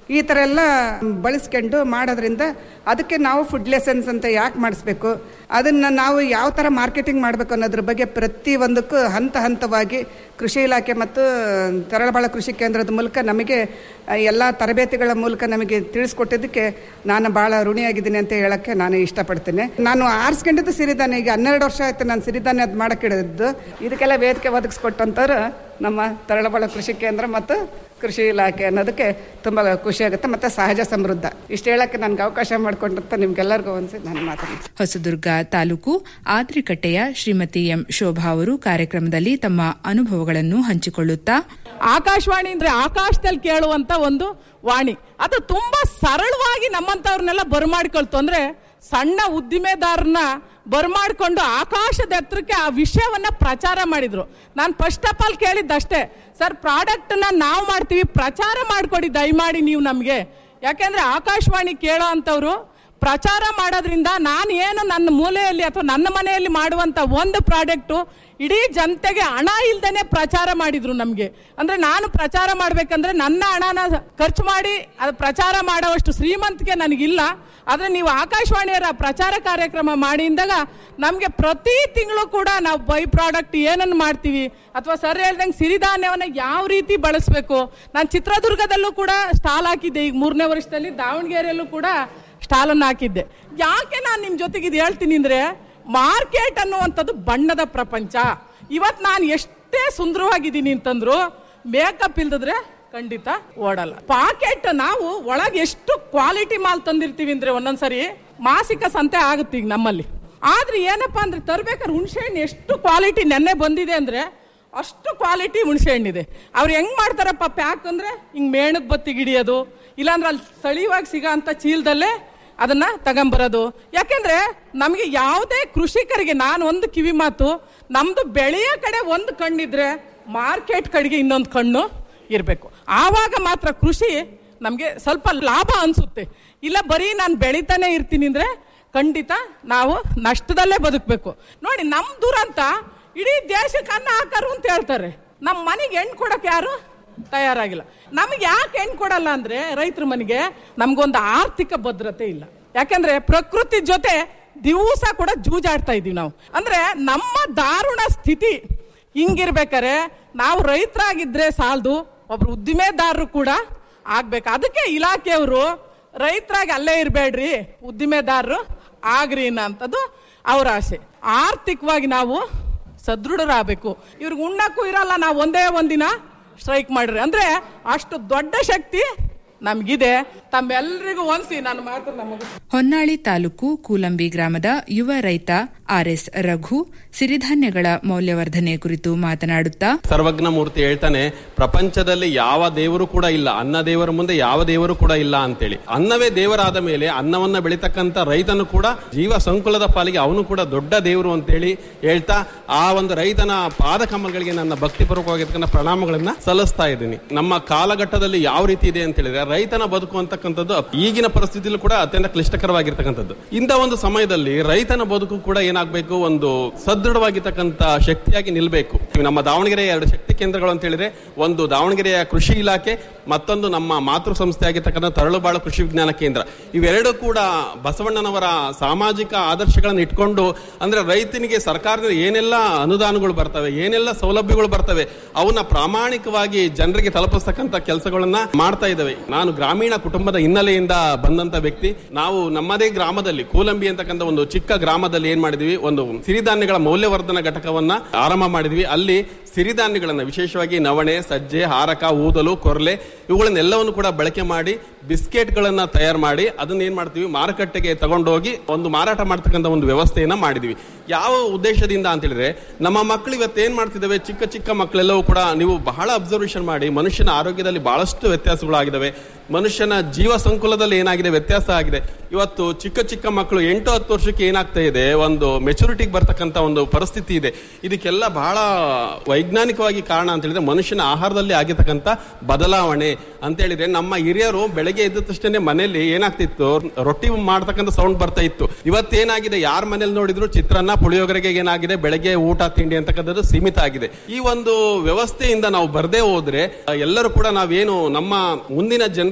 ಈ ಥರ ಎಲ್ಲ ಬಳಸ್ಕೊಂಡು ಮಾಡೋದ್ರಿಂದ ಅದಕ್ಕೆ ನಾವು ಫುಡ್ ಲೆಸನ್ಸ್ ಅಂತ ಯಾಕೆ ಮಾಡಿಸ್ಬೇಕು ಅದನ್ನು ನಾವು ಯಾವ ಥರ ಮಾರ್ಕೆಟಿಂಗ್ ಮಾಡಬೇಕು ಅನ್ನೋದ್ರ ಬಗ್ಗೆ ಪ್ರತಿ ಒಂದಕ್ಕೂ ಹಂತ ಹಂತವಾಗಿ ಕೃಷಿ ಇಲಾಖೆ ಮತ್ತು ತರಳಬಾಳ ಕೃಷಿ ಕೇಂದ್ರದ ಮೂಲಕ ನಮಗೆ ಎಲ್ಲ ತರಬೇತಿಗಳ ಮೂಲಕ ನಮಗೆ ತಿಳಿಸ್ಕೊಟ್ಟಿದ್ದಕ್ಕೆ ನಾನು ಭಾಳ ಋಣಿಯಾಗಿದ್ದೀನಿ ಅಂತ ಹೇಳಕ್ಕೆ ನಾನು ಇಷ್ಟಪಡ್ತೇನೆ ನಾನು ಆರಿಸ್ಕೊಂಡಿದ್ದು ಸಿರಿಧಾನ್ಯ ಈಗ ಹನ್ನೆರಡು ವರ್ಷ ಆಯ್ತು ನಾನು ಸಿರಿಧಾನ್ಯ ಅದು ಮಾಡಕ್ಕೆ ಹಿಡಿದಿದ್ದು ಇದಕ್ಕೆಲ್ಲ ವೇದಿಕೆ ಒದಗಿಸ್ಕೊಟ್ಟಂಥವ್ರು ನಮ್ಮ ತರಳಬಾಳ ಕೃಷಿ ಕೇಂದ್ರ ಮತ್ತು ಕೃಷಿ ಇಲಾಖೆ ಅನ್ನೋದಕ್ಕೆ ತುಂಬ ಖುಷಿ ಆಗುತ್ತೆ ಮತ್ತು ಸಹಜ ಸಮೃದ್ಧ ಇಷ್ಟು ಹೇಳಕ್ಕೆ ನನಗೆ ಅವಕಾಶ ಮಾಡಿಕೊಂಡಂತ ನಿಮ್ಗೆಲ್ಲರಿಗೂ ಅನ್ಸಿ ನಾನು ಮಾತಾಡ್ತೀನಿ ಹೊಸದುರ್ಗ ತಾಲೂಕು ಆದ್ರಿಕಟ್ಟೆಯ ಶ್ರೀಮತಿ ಎಂ ಶೋಭಾ ಅವರು ಕಾರ್ಯಕ್ರಮದಲ್ಲಿ ತಮ್ಮ ಅನುಭವಗಳನ್ನು ಹಂಚಿಕೊಳ್ಳುತ್ತಾ ಆಕಾಶವಾಣಿ ಅಂದ್ರೆ ಆಕಾಶದಲ್ಲಿ ಕೇಳುವಂತ ಒಂದು ವಾಣಿ ಅದು ತುಂಬಾ ಸರಳವಾಗಿ ನಮ್ಮಂತವ್ರನ್ನೆಲ್ಲ ಬರಮಾಡ್ಕೊಳ್ತು ಅಂದ್ರೆ ಸಣ್ಣ ಉದ್ದಿಮೆದಾರನ ಬರಮಾಡ್ಕೊಂಡು ಆಕಾಶದ ಎತ್ತರಕ್ಕೆ ಆ ವಿಷಯವನ್ನ ಪ್ರಚಾರ ಮಾಡಿದ್ರು ನಾನು ಫಸ್ಟ್ ಆಫ್ ಆಲ್ ಕೇಳಿದ್ದಷ್ಟೇ ಸರ್ ಪ್ರಾಡಕ್ಟ್ನ ನಾವು ಮಾಡ್ತೀವಿ ಪ್ರಚಾರ ಮಾಡ್ಕೊಡಿ ದಯಮಾಡಿ ನೀವು ನಮಗೆ ಯಾಕೆಂದ್ರೆ ಆಕಾಶವಾಣಿ ಕೇಳೋ ಅಂಥವ್ರು ಪ್ರಚಾರ ಮಾಡೋದ್ರಿಂದ ನಾನು ಏನು ನನ್ನ ಮೂಲೆಯಲ್ಲಿ ಅಥವಾ ನನ್ನ ಮನೆಯಲ್ಲಿ ಮಾಡುವಂತ ಒಂದು ಪ್ರಾಡಕ್ಟು ಇಡೀ ಜನತೆಗೆ ಹಣ ಇಲ್ದೇನೆ ಪ್ರಚಾರ ಮಾಡಿದ್ರು ನಮಗೆ ಅಂದ್ರೆ ನಾನು ಪ್ರಚಾರ ಮಾಡ್ಬೇಕಂದ್ರೆ ನನ್ನ ಹಣನ ಖರ್ಚು ಮಾಡಿ ಅದು ಪ್ರಚಾರ ಮಾಡೋವಷ್ಟು ಶ್ರೀಮಂತಿಕೆ ನನಗಿಲ್ಲ ಆದ್ರೆ ನೀವು ಆಕಾಶವಾಣಿಯವರ ಪ್ರಚಾರ ಕಾರ್ಯಕ್ರಮ ಮಾಡಿದಾಗ ನಮಗೆ ಪ್ರತಿ ತಿಂಗಳು ಕೂಡ ನಾವು ಬೈ ಪ್ರಾಡಕ್ಟ್ ಏನನ್ನು ಮಾಡ್ತೀವಿ ಅಥವಾ ಸರ್ ಹೇಳ್ದಂಗೆ ಸಿರಿಧಾನ್ಯವನ್ನ ಯಾವ ರೀತಿ ಬಳಸಬೇಕು ನಾನು ಚಿತ್ರದುರ್ಗದಲ್ಲೂ ಕೂಡ ಸ್ಟಾಲ್ ಹಾಕಿದ್ದೆ ಈಗ ಮೂರನೇ ವರ್ಷದಲ್ಲಿ ದಾವಣಗೆರೆಯಲ್ಲೂ ಕೂಡ ಸ್ಟಾಲನ್ನು ಹಾಕಿದ್ದೆ ಯಾಕೆ ನಾನು ನಿಮ್ಮ ಜೊತೆಗೆ ಇದು ಹೇಳ್ತೀನಿ ಅಂದ್ರೆ ಮಾರ್ಕೆಟ್ ಅನ್ನುವಂಥದ್ದು ಬಣ್ಣದ ಪ್ರಪಂಚ ಇವತ್ತು ನಾನು ಎಷ್ಟೇ ಸುಂದರವಾಗಿದ್ದೀನಿ ಅಂತಂದ್ರು ಮೇಕಪ್ ಇಲ್ದಿದ್ರೆ ಖಂಡಿತ ಓಡಲ್ಲ ಪಾಕೆಟ್ ನಾವು ಒಳಗೆ ಎಷ್ಟು ಕ್ವಾಲಿಟಿ ಮಾಲ್ ತಂದಿರ್ತೀವಿ ಅಂದ್ರೆ ಒಂದೊಂದ್ಸರಿ ಮಾಸಿಕ ಸಂತೆ ಆಗುತ್ತೆ ಈಗ ನಮ್ಮಲ್ಲಿ ಆದ್ರೆ ಏನಪ್ಪಾ ಅಂದ್ರೆ ತರ್ಬೇಕಾದ್ರೆ ಹುಣಸೆ ಹಣ್ಣು ಎಷ್ಟು ಕ್ವಾಲಿಟಿ ನೆನ್ನೆ ಬಂದಿದೆ ಅಂದ್ರೆ ಅಷ್ಟು ಕ್ವಾಲಿಟಿ ಹುಣಸೆ ಹಣ್ಣಿದೆ ಅವ್ರು ಹೆಂಗ್ ಮಾಡ್ತಾರಪ್ಪ ಪ್ಯಾಕ್ ಅಂದ್ರೆ ಹಿಂಗ್ ಮೇಣಕ್ ಬತ್ತಿಗೆ ಹಿಡಿಯೋದು ಇಲ್ಲಾಂದ್ರೆ ಅಲ್ಲಿ ಸ್ಥಳೀಯವಾಗಿ ಸಿಗೋ ಅಂತ ಚೀಲದಲ್ಲೇ ಅದನ್ನ ತಗೊಂಬರೋದು ಯಾಕೆಂದ್ರೆ ನಮಗೆ ಯಾವುದೇ ಕೃಷಿಕರಿಗೆ ನಾನು ಒಂದು ಕಿವಿ ಮಾತು ನಮ್ದು ಬೆಳೆಯ ಕಡೆ ಒಂದು ಕಣ್ಣಿದ್ರೆ ಮಾರ್ಕೆಟ್ ಕಡೆಗೆ ಇನ್ನೊಂದು ಕಣ್ಣು ಇರಬೇಕು ಆವಾಗ ಮಾತ್ರ ಕೃಷಿ ನಮಗೆ ಸ್ವಲ್ಪ ಲಾಭ ಅನ್ಸುತ್ತೆ ಇಲ್ಲ ಬರೀ ನಾನು ಬೆಳಿತಾನೆ ಇರ್ತೀನಿ ಅಂದ್ರೆ ಖಂಡಿತ ನಾವು ನಷ್ಟದಲ್ಲೇ ಬದುಕಬೇಕು ನೋಡಿ ನಮ್ ದುರಂತ ಇಡೀ ದೇಶಕ್ಕೆ ಅನ್ನ ಹಾಕರು ಅಂತ ಹೇಳ್ತಾರೆ ನಮ್ಮ ಮನೆಗೆ ಹೆಣ್ಣು ಕೊಡಕ್ಕೆ ಯಾರು ತಯಾರಾಗಿಲ್ಲ ನಮ್ಗೆ ಯಾಕೆ ಹೆಣ್ಣು ಕೊಡಲ್ಲ ಅಂದ್ರೆ ರೈತರ ಮನೆಗೆ ನಮ್ಗೊಂದು ಆರ್ಥಿಕ ಭದ್ರತೆ ಇಲ್ಲ ಯಾಕಂದ್ರೆ ಪ್ರಕೃತಿ ಜೊತೆ ದಿವಸ ಕೂಡ ಜೂಜಾಡ್ತಾ ಇದೀವಿ ನಾವು ಅಂದ್ರೆ ನಮ್ಮ ದಾರುಣ ಸ್ಥಿತಿ ಹಿಂಗಿರ್ಬೇಕಾರೆ ನಾವು ರೈತರಾಗಿದ್ರೆ ಸಾಲದು ಒಬ್ರು ಉದ್ದಿಮೆದಾರರು ಕೂಡ ಆಗ್ಬೇಕು ಅದಕ್ಕೆ ಇಲಾಖೆಯವರು ರೈತರಾಗಿ ಅಲ್ಲೇ ಇರಬೇಡ್ರಿ ಉದ್ದಿಮೆದಾರರು ಆಗ್ರಿ ಅನ್ನೋಂಥದ್ದು ಅವ್ರ ಆಸೆ ಆರ್ಥಿಕವಾಗಿ ನಾವು ಸದೃಢರಾಗಬೇಕು ಇವ್ರಿಗೆ ಉಣ್ಣಕ್ಕೂ ಇರಲ್ಲ ನಾವು ಒಂದೇ ಒಂದಿನ ಸ್ಟ್ರೈಕ್ ಮಾಡ್ರಿ ಅಂದ್ರೆ ಅಷ್ಟು ದೊಡ್ಡ ಶಕ್ತಿ ನಮ್ಗಿದೆ ತಮ್ಮೆಲ್ರಿಗೂ ಒಂದ್ಸಿ ನಾನು ಮಾತ್ರ ನಮಗೆ ಹೊನ್ನಾಳಿ ತಾಲೂಕು ಕೂಲಂಬಿ ಗ್ರಾಮದ ಯುವ ರೈತ ಆರ್ಎಸ್ ರಘು ಸಿರಿಧಾನ್ಯಗಳ ಮೌಲ್ಯವರ್ಧನೆ ಕುರಿತು ಮಾತನಾಡುತ್ತಾ ಸರ್ವಜ್ಞ ಮೂರ್ತಿ ಹೇಳ್ತಾನೆ ಪ್ರಪಂಚದಲ್ಲಿ ಯಾವ ದೇವರು ಕೂಡ ಇಲ್ಲ ಅನ್ನ ದೇವರ ಮುಂದೆ ಯಾವ ದೇವರು ಕೂಡ ಇಲ್ಲ ಅಂತೇಳಿ ಅನ್ನವೇ ದೇವರಾದ ಮೇಲೆ ಅನ್ನವನ್ನ ಬೆಳಿತಕ್ಕಂತ ರೈತನು ಕೂಡ ಜೀವ ಸಂಕುಲದ ಪಾಲಿಗೆ ಅವನು ಕೂಡ ದೊಡ್ಡ ದೇವರು ಅಂತೇಳಿ ಹೇಳ್ತಾ ಆ ಒಂದು ರೈತನ ಪಾದ ಕಮಲಗಳಿಗೆ ನನ್ನ ಭಕ್ತಿಪೂರ್ವಕವಾಗಿರ್ತಕ್ಕಂಥ ಪ್ರಣಾಮಗಳನ್ನ ಸಲ್ಲಿಸ್ತಾ ಇದ್ದೀನಿ ನಮ್ಮ ಕಾಲಘಟ್ಟದಲ್ಲಿ ಯಾವ ರೀತಿ ಇದೆ ಅಂತ ಹೇಳಿದ್ರೆ ರೈತನ ಬದುಕು ಅಂತಕ್ಕಂಥದ್ದು ಈಗಿನ ಪರಿಸ್ಥಿತಿಯಲ್ಲೂ ಕೂಡ ಅತ್ಯಂತ ಕ್ಲಿಷ್ಟಕರವಾಗಿರ್ತಕ್ಕಂಥದ್ದು ಇಂಥ ಒಂದು ಸಮಯದಲ್ಲಿ ರೈತನ ಬದುಕು ಕೂಡ ಏನಾಗಬೇಕು ಒಂದು ಸದೃಢವಾಗಿರ್ತಕ್ಕಂಥ ಶಕ್ತಿಯಾಗಿ ನಿಲ್ಬೇಕು ನಮ್ಮ ದಾವಣಗೆರೆಯ ಎರಡು ಶಕ್ತಿ ಕೇಂದ್ರಗಳು ಅಂತ ಹೇಳಿದ್ರೆ ಒಂದು ದಾವಣಗೆರೆಯ ಕೃಷಿ ಇಲಾಖೆ ಮತ್ತೊಂದು ನಮ್ಮ ಮಾತೃ ಸಂಸ್ಥೆ ಆಗಿರ್ತಕ್ಕಂಥ ತರಳುಬಾಳು ಕೃಷಿ ವಿಜ್ಞಾನ ಕೇಂದ್ರ ಇವೆರಡು ಕೂಡ ಬಸವಣ್ಣನವರ ಸಾಮಾಜಿಕ ಆದರ್ಶಗಳನ್ನು ಇಟ್ಕೊಂಡು ಅಂದ್ರೆ ರೈತನಿಗೆ ಸರ್ಕಾರದಿಂದ ಏನೆಲ್ಲ ಅನುದಾನಗಳು ಬರ್ತವೆ ಏನೆಲ್ಲ ಸೌಲಭ್ಯಗಳು ಬರ್ತವೆ ಅವನ್ನ ಪ್ರಾಮಾಣಿಕವಾಗಿ ಜನರಿಗೆ ತಲುಪಿಸ್ತಕ್ಕಂಥ ಕೆಲಸಗಳನ್ನ ಮಾಡ್ತಾ ಇದ್ದಾವೆ ನಾನು ಗ್ರಾಮೀಣ ಕುಟುಂಬದ ಹಿನ್ನೆಲೆಯಿಂದ ಬಂದಂತ ವ್ಯಕ್ತಿ ನಾವು ನಮ್ಮದೇ ಗ್ರಾಮದಲ್ಲಿ ಕೂಲಂಬಿ ಅಂತಕ್ಕಂಥ ಒಂದು ಚಿಕ್ಕ ಗ್ರಾಮದಲ್ಲಿ ಏನ್ ಮಾಡಿದ್ವಿ ಒಂದು ಸಿರಿಧಾನ್ಯಗಳ ಮೌಲ್ಯವರ್ಧನ ಘಟಕವನ್ನ ಆರಂಭ ಮಾಡಿದ್ವಿ ಅಲ್ಲಿ ಸಿರಿಧಾನ್ಯಗಳನ್ನ ವಿಶೇಷವಾಗಿ ನವಣೆ ಸಜ್ಜೆ ಹಾರಕ ಊದಲು ಕೊರ್ಲೆ ಇವುಗಳನ್ನೆಲ್ಲವನ್ನು ಕೂಡ ಬಳಕೆ ಮಾಡಿ ಬಿಸ್ಕೆಟ್ಗಳನ್ನ ತಯಾರು ಮಾಡಿ ಅದನ್ನ ಏನ್ ಮಾಡ್ತೀವಿ ಮಾರುಕಟ್ಟೆಗೆ ತಗೊಂಡೋಗಿ ಒಂದು ಮಾರಾಟ ಮಾಡ್ತಕ್ಕಂಥ ಒಂದು ವ್ಯವಸ್ಥೆಯನ್ನ ಮಾಡಿದ್ವಿ ಯಾವ ಉದ್ದೇಶದಿಂದ ಅಂತ ಹೇಳಿದ್ರೆ ನಮ್ಮ ಮಕ್ಕಳು ಇವತ್ತು ಏನ್ ಮಾಡ್ತಿದ್ದಾವೆ ಚಿಕ್ಕ ಚಿಕ್ಕ ಮಕ್ಕಳೆಲ್ಲವೂ ಕೂಡ ನೀವು ಬಹಳ ಅಬ್ಸರ್ವೇಷನ್ ಮಾಡಿ ಮನುಷ್ಯನ ಆರೋಗ್ಯದಲ್ಲಿ ಬಹಳಷ್ಟು ವ್ಯತ್ಯಾಸಗಳಾಗಿದ್ದಾವೆ ಮನುಷ್ಯನ ಜೀವ ಸಂಕುಲದಲ್ಲಿ ಏನಾಗಿದೆ ವ್ಯತ್ಯಾಸ ಆಗಿದೆ ಇವತ್ತು ಚಿಕ್ಕ ಚಿಕ್ಕ ಮಕ್ಕಳು ಎಂಟು ಹತ್ತು ವರ್ಷಕ್ಕೆ ಏನಾಗ್ತಾ ಇದೆ ಒಂದು ಮೆಚುರಿಟಿಗೆ ಬರ್ತಕ್ಕಂಥ ಒಂದು ಪರಿಸ್ಥಿತಿ ಇದೆ ಇದಕ್ಕೆಲ್ಲ ಬಹಳ ವೈಜ್ಞಾನಿಕವಾಗಿ ಕಾರಣ ಅಂತ ಹೇಳಿದ್ರೆ ಮನುಷ್ಯನ ಆಹಾರದಲ್ಲಿ ಆಗಿರ್ತಕ್ಕಂಥ ಬದಲಾವಣೆ ಅಂತ ಹೇಳಿದ್ರೆ ನಮ್ಮ ಹಿರಿಯರು ಬೆಳಗ್ಗೆ ಎದ್ದ ತಕ್ಷಣ ಮನೆಯಲ್ಲಿ ಏನಾಗ್ತಿತ್ತು ರೊಟ್ಟಿ ಮಾಡ್ತಕ್ಕಂಥ ಸೌಂಡ್ ಬರ್ತಾ ಇತ್ತು ಇವತ್ತೇನಾಗಿದೆ ಯಾರ ಮನೇಲಿ ನೋಡಿದ್ರು ಚಿತ್ರಾನ್ನ ಪುಳಿಯೋಗರೆಗೆ ಏನಾಗಿದೆ ಬೆಳಗ್ಗೆ ಊಟ ತಿಂಡಿ ಅಂತಕ್ಕಂಥದ್ದು ಸೀಮಿತ ಆಗಿದೆ ಈ ಒಂದು ವ್ಯವಸ್ಥೆಯಿಂದ ನಾವು ಬರ್ದೇ ಹೋದ್ರೆ ಎಲ್ಲರೂ ಕೂಡ ನಾವೇನು ನಮ್ಮ ಮುಂದಿನ ಜನರೇಷನ್